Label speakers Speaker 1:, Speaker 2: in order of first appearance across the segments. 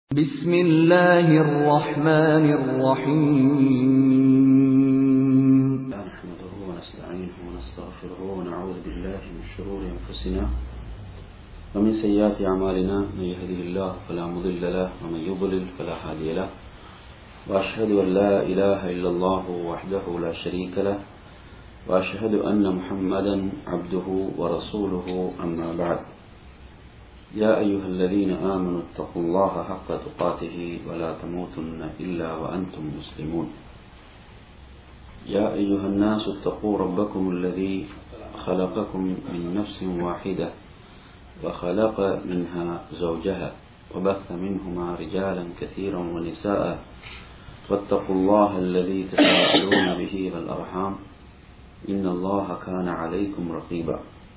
Speaker 1: بسم الله الرحمن الرحيم
Speaker 2: نحمده ونستعينه ونستغفره ونعوذ بالله من شرور أنفسنا ومن سيئات أعمالنا من يهده الله فلا مضل له ومن يضلل فلا هادي له وأشهد أن لا إله إلا الله وحده لا شريك له وأشهد أن محمدا عبده ورسوله أما بعد يا أيها الذين آمنوا اتقوا الله حق تقاته ولا تموتن إلا وأنتم مسلمون يا أيها الناس اتقوا ربكم الذي خلقكم من نفس واحدة وخلق منها زوجها وبث منهما رجالا كثيرا ونساء واتقوا الله الذي تساءلون به والأرحام إن الله كان عليكم رقيبا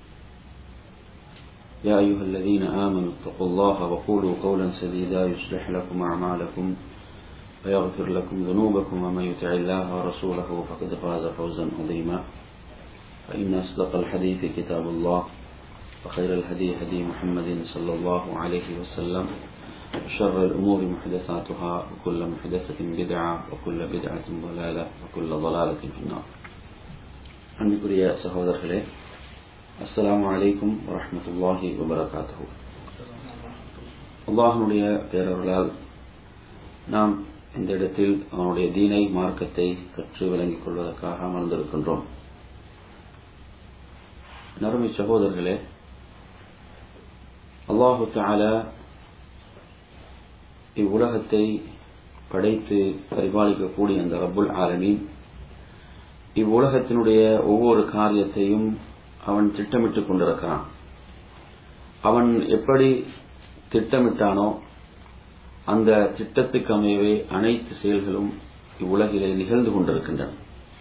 Speaker 2: يا أيها الذين آمنوا اتقوا الله وقولوا قولا سديدا يصلح لكم أعمالكم ويغفر لكم ذنوبكم ومن يطع الله ورسوله فقد فاز فوزا عظيما فإن أصدق الحديث كتاب الله وخير الهدي هدي محمد صلى الله عليه وسلم وشر الأمور محدثاتها وكل محدثة بدعة وكل بدعة ضلالة وكل ضلالة في النار அன்புக்குரிய சகோதரர்களே அஸ்ஸலாமு அலைக்கும் வரஹ்மத்துல்லாஹி வபரகாத்துஹு அல்லாஹனுடைய பேரவர்களால் நாம் இந்த இடத்தில் அவனுடைய தீனை மார்க்கத்தை கற்று விளங்கிக் கொள்வதற்காக அமர்ந்திருக்கின்றோம் நறுமை சகோதரர்களே அல்லாஹு தாலா இவ்வுலகத்தை படைத்து பரிபாலிக்கக்கூடிய அந்த ரப்புல் ஆலமீன் இவ்வுலகத்தினுடைய ஒவ்வொரு காரியத்தையும் அவன் திட்டமிட்டுக் கொண்டிருக்கிறான் அவன் எப்படி திட்டமிட்டானோ அந்த திட்டத்துக்கு அமையவே அனைத்து செயல்களும் இவ்வுலகிலே நிகழ்ந்து கொண்டிருக்கின்றன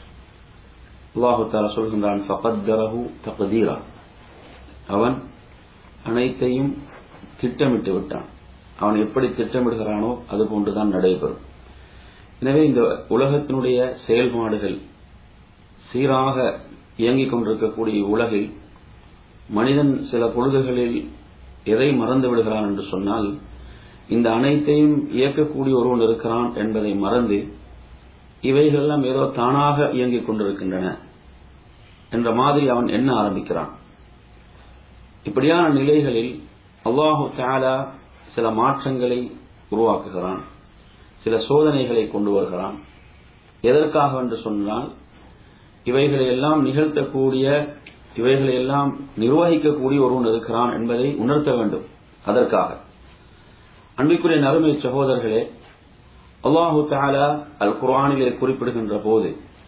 Speaker 2: அல்லாஹு தாலா சொல்கின்றான் ஃபகத்தரஹு தகதீரா அவன் அனைத்தையும் திட்டமிட்டு விட்டான் அவன் எப்படி திட்டமிடுகிறானோ அது போன்றுதான் நடைபெறும் எனவே இந்த உலகத்தினுடைய செயல்பாடுகள் சீராக இயங்கிக் கொண்டிருக்கக்கூடிய உலகில் மனிதன் சில பொழுதுகளில் எதை மறந்து விடுகிறான் என்று சொன்னால் இந்த அனைத்தையும் இயக்கக்கூடிய ஒருவன் இருக்கிறான் என்பதை மறந்து இவைகளெல்லாம் ஏதோ தானாக இயங்கிக் கொண்டிருக்கின்றன என்ற மாதிரி அவன் எண்ண ஆரம்பிக்கிறான் இப்படியான நிலைகளில் அல்லாஹு தாலா சில மாற்றங்களை உருவாக்குகிறான் சில சோதனைகளை கொண்டு வருகிறான் எதற்காக என்று சொன்னால் இவைகளை எல்லாம் நிகழ்த்தக்கூடிய இவைகளை எல்லாம் நிர்வகிக்கக்கூடிய ஒருவன் இருக்கிறான் என்பதை உணர்த்த வேண்டும் அதற்காக அன்பிற்குரிய நறுமை சகோதரர்களே அல்லாஹு தாலா அல் குர்ஆனிலே குறிப்பிடுகின்ற போது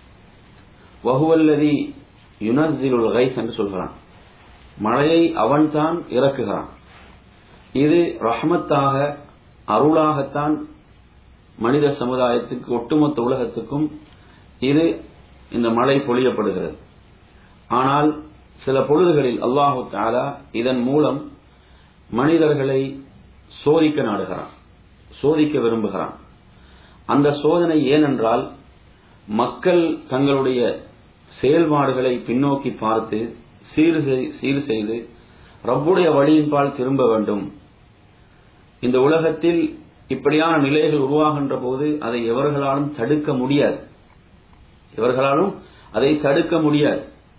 Speaker 2: வகுவல்லதி யுனஸ்திலுல் கைஸ் என்று சொல்கிறான் மழையை அவன்தான் இறக்குகிறான் இது ரஹமத்தாக அருளாகத்தான் மனித சமுதாயத்துக்கு ஒட்டுமொத்த உலகத்துக்கும் இது இந்த மழை பொழியப்படுகிறது ஆனால் சில பொழுதுகளில் அல்லாஹு தாலா இதன் மூலம் மனிதர்களை சோதிக்க நாடுகிறான் சோதிக்க விரும்புகிறான் அந்த சோதனை ஏனென்றால் மக்கள் தங்களுடைய செயல்பாடுகளை பின்னோக்கி பார்த்து சீர் சீர் செய்து ரப்புடைய வழியின்பால் திரும்ப வேண்டும் இந்த உலகத்தில் இப்படியான நிலைகள் உருவாகின்ற போது அதை எவர்களாலும் தடுக்க முடியாது இவர்களாலும் அதை தடுக்க முடியாது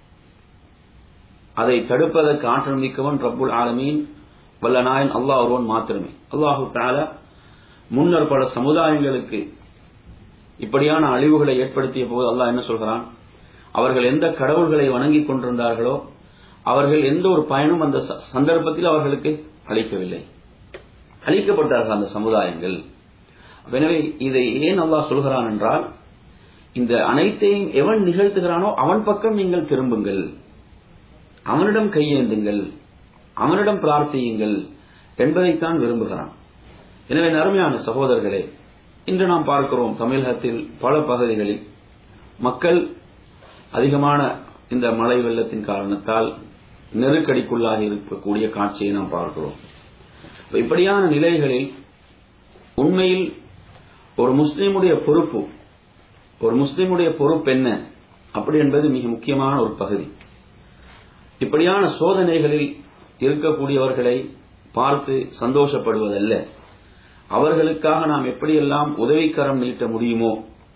Speaker 2: அதை தடுப்பதற்கு ஆற்றல் மிக்கவன் ரப்புல் ஆலமீன் வல்ல நாயன் அல்லாஹ் ஒருவன் மாத்திரமே அல்லாஹு தால முன்னர் பல சமுதாயங்களுக்கு இப்படியான அழிவுகளை ஏற்படுத்திய போது அல்லாஹ் என்ன சொல்கிறான் அவர்கள் எந்த கடவுள்களை வணங்கிக் கொண்டிருந்தார்களோ அவர்கள் எந்த ஒரு பயனும் அந்த சந்தர்ப்பத்தில் அவர்களுக்கு அளிக்கவில்லை அளிக்கப்பட்டார்கள் அந்த சமுதாயங்கள் எனவே இதை ஏன் அல்லாஹ் சொல்கிறான் என்றால் இந்த அனைத்தையும் எவன் நிகழ்த்துகிறானோ அவன் பக்கம் நீங்கள் திரும்புங்கள் அவனிடம் கையேந்துங்கள் அவனிடம் பிரார்த்தியுங்கள் என்பதைத்தான் விரும்புகிறான் எனவே நறுமையான சகோதரர்களே இன்று நாம் பார்க்கிறோம் தமிழகத்தில் பல பகுதிகளில் மக்கள் அதிகமான இந்த மழை வெள்ளத்தின் காரணத்தால் நெருக்கடிக்குள்ளாக இருக்கக்கூடிய காட்சியை நாம் பார்க்கிறோம் இப்படியான நிலைகளில் உண்மையில் ஒரு முஸ்லீமுடைய பொறுப்பு ஒரு முஸ்லிமுடைய பொறுப்பு என்ன அப்படி என்பது மிக முக்கியமான ஒரு பகுதி இப்படியான சோதனைகளில் இருக்கக்கூடியவர்களை பார்த்து சந்தோஷப்படுவதல்ல அவர்களுக்காக நாம் எப்படியெல்லாம் உதவிக்கரம் நீட்ட முடியுமோ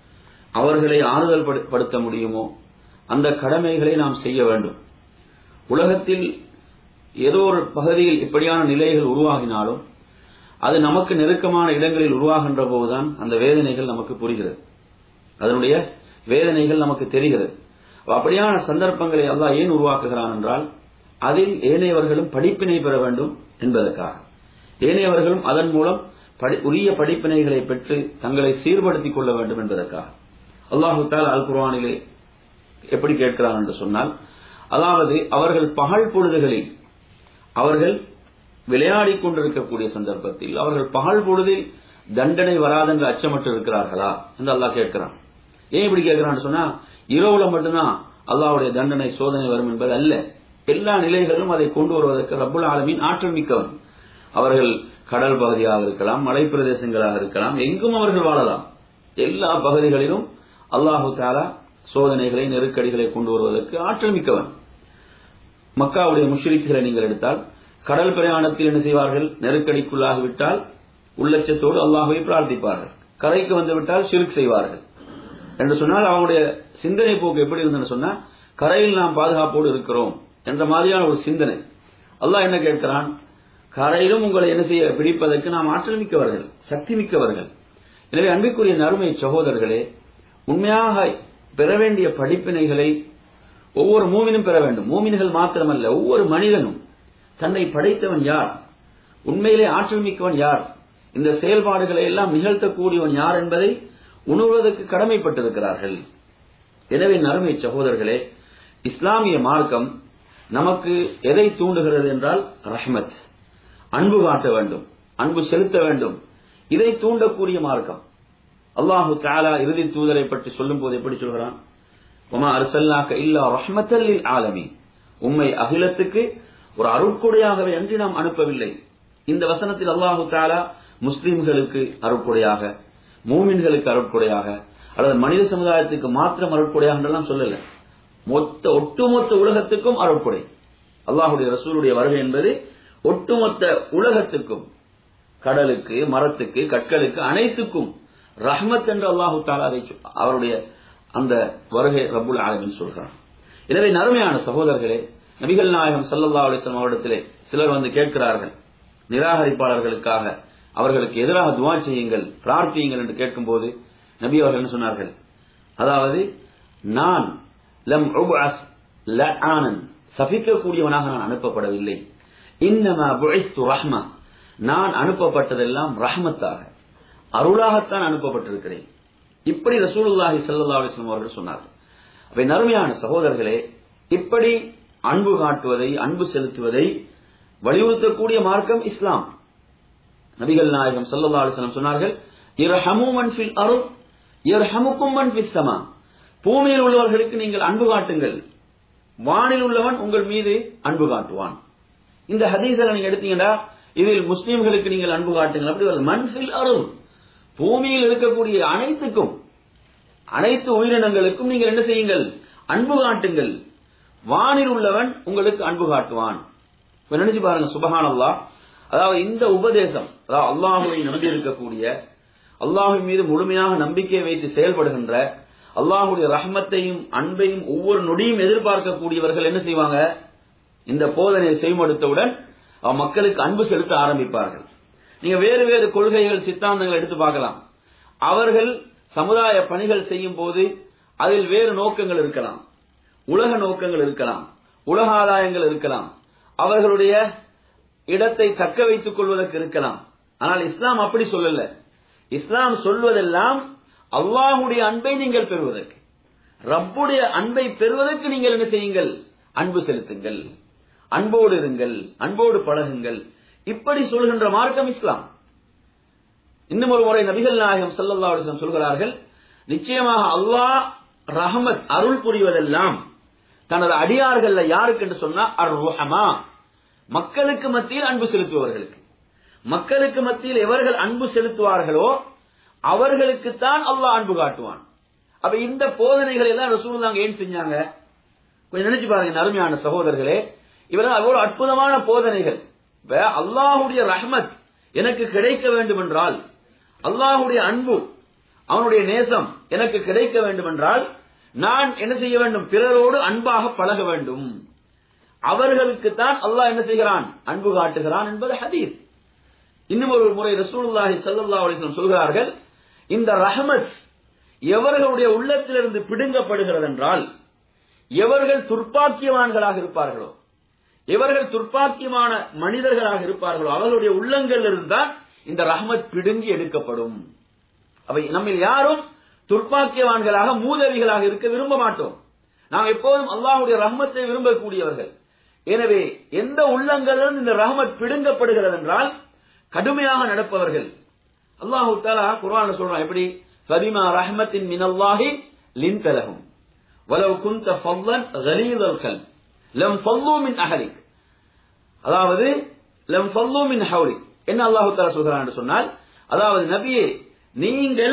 Speaker 2: அவர்களை ஆறுதல் படு- படுத்த முடியுமோ அந்த கடமைகளை நாம் செய்ய வேண்டும் உலகத்தில் ஏதோ ஒரு பகுதியில் இப்படியான நிலைகள் உருவாகினாலும் அது நமக்கு நெருக்கமான இடங்களில் உருவாகின்ற போதுதான் அந்த வேதனைகள் நமக்கு புரிகிறது அதனுடைய வேதனைகள் நமக்கு தெரிகிறது அப்ப அப்படியான சந்தர்ப்பங்களை அல்லாஹ் ஏன் உருவாக்குகிறான் என்றால் அதில் ஏனையவர்களும் படிப்பினை பெற வேண்டும் என்பதற்காக ஏனையவர்களும் அதன் மூலம் படி- உரிய படிப்பினைகளை பெற்று தங்களை சீர்படுத்திக் கொள்ள வேண்டும் என்பதற்காக அல்லாஹு தால் அல் குர்ஆனிலே எப்படி கேட்கிறான் என்று சொன்னால் அதாவது அவர்கள் பகல் பொழுதுகளில் அவர்கள் விளையாடிக் கொண்டிருக்கக்கூடிய சந்தர்ப்பத்தில் அவர்கள் பகல் பொழுதில் தண்டனை வராதென்று அச்சமற்று இருக்கிறார்களா என்று அல்லாஹ் கேட்கிறான் ஏன் இப்படி கேட்கிறான்னு சொன்னா இரவுல மட்டும்தான் அல்லாஹ்வுடைய தண்டனை சோதனை வரும் என்பது அல்ல எல்லா நிலைகளிலும் அதை கொண்டு வருவதற்கு ரப்புல் ஆலமீன் ஆற்றல் மிக்கவன் அவர்கள் கடல் பகுதியாக இருக்கலாம் மலை பிரதேசங்களாக இருக்கலாம் எங்கும் அவர்கள் வாழலாம் எல்லா பகுதிகளிலும் அல்லாஹு தாலா சோதனைகளை நெருக்கடிகளை கொண்டு வருவதற்கு ஆற்றல் மிக்கவன் மக்காவுடைய முஷ்ரிக்குகளை நீங்கள் எடுத்தால் கடல் பிரயாணத்தில் என்ன செய்வார்கள் நெருக்கடிக்குள்ளாகிவிட்டால் உள்ளச்சத்தோடு அல்லாஹுவை பிரார்த்திப்பார்கள் கரைக்கு வந்துவிட்டால் ஷிர்க் செய்வார்கள் என்று சொன்னால் அவங்களுடைய சிந்தனை போக்கு எப்படி இருந்ததுன்னு சொன்னா கரையில் நாம் பாதுகாப்போடு இருக்கிறோம் என்ற மாதிரியான ஒரு சிந்தனை அல்லாஹ் என்ன கேட்கிறான் கரையிலும் உங்களை என்ன செய்ய பிடிப்பதற்கு நாம் ஆற்றல் மிக்கவர்கள் சக்தி மிக்கவர்கள் எனவே அன்பிற்குரிய நறுமை சகோதரர்களே உண்மையாக பெற வேண்டிய படிப்பினைகளை ஒவ்வொரு மூமினும் பெற வேண்டும் மூமின்கள் மாத்திரமல்ல ஒவ்வொரு மனிதனும் தன்னை படைத்தவன் யார் உண்மையிலே ஆற்றல் மிக்கவன் யார் இந்த செயல்பாடுகளை எல்லாம் நிகழ்த்தக்கூடியவன் யார் என்பதை உணர்வதற்கு கடமைப்பட்டிருக்கிறார்கள் எனவே நறுமை சகோதரர்களே இஸ்லாமிய மார்க்கம் நமக்கு எதை தூண்டுகிறது என்றால் ரஹ்மத் அன்பு காட்ட வேண்டும் அன்பு செலுத்த வேண்டும் இதை தூண்டக்கூடிய மார்க்கம் அல்லாஹு தாலா இறுதி தூதரை பற்றி சொல்லும் போது எப்படி சொல்கிறான் உமா அரசல்லாக்க இல்லா ரஹ்மத்தல்லில் ஆலமி உம்மை அகிலத்துக்கு ஒரு அருட்கொடையாகவே அன்றி நாம் அனுப்பவில்லை இந்த வசனத்தில் அல்லாஹு தாலா முஸ்லிம்களுக்கு அருட்கொடையாக மூமின்களுக்கு அருட்கொடையாக அல்லது மனித சமுதாயத்துக்கு மாத்திரம் அருட்கொடையாக என்றெல்லாம் சொல்லல மொத்த ஒட்டுமொத்த உலகத்துக்கும் அருட்கொடை அல்லாஹுடைய ரசூலுடைய வருகை என்பது ஒட்டுமொத்த உலகத்துக்கும் கடலுக்கு மரத்துக்கு கற்களுக்கு அனைத்துக்கும் ரஹ்மத் என்று அல்லாஹு தாலா அதை சொ- அவருடைய அந்த வருகை ரப்புல் ஆலமின் சொல்கிறான் எனவே நறுமையான சகோதரர்களே நபிகள் நாயகம் ஸல்லல்லாஹு அலைஹி வஸல்லம் அவரிடத்திலே சிலர் வந்து கேட்கிறார்கள் நிராகரிப்பாளர்களுக்காக அவர்களுக்கு எதிராக துவா செய்யுங்கள் பிரார்த்தியுங்கள் என்று கேட்கும்போது நபி அவர்கள் என்ன சொன்னார்கள் அதாவது நான் லம் உப்அஸ் லஆனன் சபிக்கக்கூடியவனாக நான் அனுப்பப்படவில்லை இன்னமா புஇஸ்து ரஹ்மா நான் அனுப்பப்பட்டதெல்லாம் ரஹ்மத்தாக அருளாகத்தான் அனுப்பப்பட்டிருக்கிறேன் இப்படி ரசூலுல்லாஹி ஸல்லல்லாஹு அலைஹி வஸல்லம் அவர்கள் சொன்னார்கள் அவை நறுமையான சகோதரர்களே இப்படி அன்பு காட்டுவதை அன்பு செலுத்துவதை வலியுறுத்தக்கூடிய மார்க்கம் இஸ்லாம் நபிகள் நாயகம் ஸல்லல்லாஹு அலைஹி வஸல்லம் சொன்னார்கள் இர்ஹமு மன் ஃபில் அருள் இர்ஹமுக்கும் மன் ஃபிஸ் ஸமா பூமியில் உள்ளவர்களுக்கு நீங்கள் அன்பு காட்டுங்கள் வானில் உள்ளவன் உங்கள் மீது அன்பு காட்டுவான் இந்த ஹதீஸை நீங்க எடுத்தீங்கன்னா இதில் முஸ்லிம்களுக்கு நீங்கள் அன்பு காட்டுங்கள் அப்படி வருது மன் ஃபில் அருள் பூமியில் இருக்கக்கூடிய அனைத்துக்கும் அனைத்து உயிரினங்களுக்கும் நீங்கள் என்ன செய்யுங்கள் அன்பு காட்டுங்கள் வானில் உள்ளவன் உங்களுக்கு அன்பு காட்டுவான் இப்ப நினைச்சு பாருங்க சுபஹானல்லாஹ் அதாவது இந்த உபதேசம் அதாவது அல்லாஹுவை நம்பி இருக்கக்கூடிய அல்லாஹின் மீது முழுமையாக நம்பிக்கை வைத்து செயல்படுகின்ற அல்லாஹுடைய ரஹ்மத்தையும் அன்பையும் ஒவ்வொரு நொடியும் எதிர்பார்க்கக்கூடியவர்கள் என்ன செய்வாங்க இந்த போதனையை செய்மடுத்தவுடன் அவ மக்களுக்கு அன்பு செலுத்த ஆரம்பிப்பார்கள் நீங்க வேறு வேறு கொள்கைகள் சித்தாந்தங்கள் எடுத்து பார்க்கலாம் அவர்கள் சமுதாய பணிகள் செய்யும் போது அதில் வேறு நோக்கங்கள் இருக்கலாம் உலக நோக்கங்கள் இருக்கலாம் உலக ஆதாயங்கள் இருக்கலாம் அவர்களுடைய இடத்தை தக்க வைத்துக் கொள்வதற்கு இருக்கலாம் ஆனால் இஸ்லாம் அப்படி சொல்லல இஸ்லாம் சொல்வதெல்லாம் அல்லாஹுடைய அன்பை நீங்கள் பெறுவதற்கு ரப்புடைய அன்பை பெறுவதற்கு நீங்கள் என்ன செய்யுங்கள் அன்பு செலுத்துங்கள் அன்போடு இருங்கள் அன்போடு பழகுங்கள் இப்படி சொல்கின்ற மார்க்கம் இஸ்லாம் இன்னும் ஒரு முறை நபிகள் நாயகம் ஸல்லல்லாஹு அலைஹி வஸல்லம் சொல்கிறார்கள் நிச்சயமாக அல்லாஹ் ரஹமத் அருள் புரிவதெல்லாம் தனது அடியார்கள்ல யாருக்கு என்று சொன்னா அர் ருஹமா மக்களுக்கு மத்தியில் அன்பு செலுத்துபவர்களுக்கு மக்களுக்கு மத்தியில் எவர்கள் அன்பு செலுத்துவார்களோ அவர்களுக்குத்தான் அல்லாஹ் அன்பு காட்டுவான் அப்ப இந்த போதனைகளை எல்லாம் ரசூலுல்லாஹ் ஏன் செஞ்சாங்க கொஞ்சம் நினைச்சு பாருங்க அருமையான சகோதரர்களே இவரெல்லாம் அவ்வளவு அற்புதமான போதனைகள் இப்ப அல்லாஹுடைய ரஹ்மத் எனக்கு கிடைக்க வேண்டும் என்றால் அல்லாஹுடைய அன்பு அவனுடைய நேசம் எனக்கு கிடைக்க வேண்டும் என்றால் நான் என்ன செய்ய வேண்டும் பிறரோடு அன்பாக பழக வேண்டும் அவர்களுக்கு தான் அல்லாஹ் என்ன செய்கிறான் அன்பு காட்டுகிறான் என்பது ஹதீஸ் இன்னும் ஒரு முறை ரசூலுல்லாஹி ஸல்லல்லாஹு அலைஹி வஸல்லம் சொல்கிறார்கள் இந்த ரஹமத் எவர்களுடைய உள்ளத்திலிருந்து பிடுங்கப்படுகிறது என்றால் எவர்கள் துர்ப்பாக்கியவான்களாக இருப்பார்களோ எவர்கள் துர்ப்பாக்கியமான மனிதர்களாக இருப்பார்களோ அவர்களுடைய உள்ளங்கள் இருந்தால் இந்த ரஹமத் பிடுங்கி எடுக்கப்படும் அவை நம்ம யாரும் துர்ப்பாக்கியவான்களாக மூதவிகளாக இருக்க விரும்ப மாட்டோம் நாம் எப்போதும் அல்லாஹுடைய ரஹமத்தை விரும்பக்கூடியவர்கள் எனவே எந்த உள்ளங்களிலும் இந்த ரஹமத் பிடுங்கப்படுகிறது என்றால் கடுமையாக நடப்பவர்கள் அல்லாஹு தாலா குர்ஆன்ல சொல்றான் எப்படி ஃபபிமா ரஹ்மத்தின் மினல்லாஹி லின்தலஹும் வலவ் குந்த ஃபல்லன் கலீதல் கல் லம் ஃபல்லு மின் அஹலிக் அதாவது லம் ஃபல்லு மின் ஹவுலிக் என்ன அல்லாஹு தாலா சொல்கிறான் என்று சொன்னால் அதாவது நபியே நீங்கள்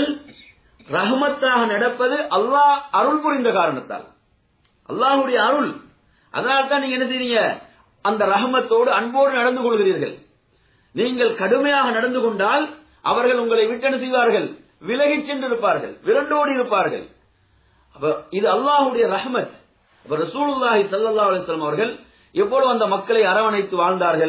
Speaker 2: ரஹமத்தாக நடப்பது அல்லாஹ் அருள் புரிந்த காரணத்தால் அல்லாஹுடைய அருள் அதனால் தான் நீங்க என்ன செய்றீங்க அந்த ரஹமத்தோடு அன்போடு நடந்து கொள்கிறீர்கள் நீங்கள் கடுமையாக நடந்து கொண்டால் அவர்கள் உங்களை விட்டு செய்வார்கள் விலகிச் சென்று இருப்பார்கள் விரண்டோடி இருப்பார்கள் அப்ப இது அல்லாஹுடைய ரஹமத் அப்ப ரசூலுல்லாஹி ஸல்லல்லாஹு அலைஹி வஸல்லம் அவர்கள் எப்பொழுது அந்த மக்களை அரவணைத்து வாழ்ந்தார்கள்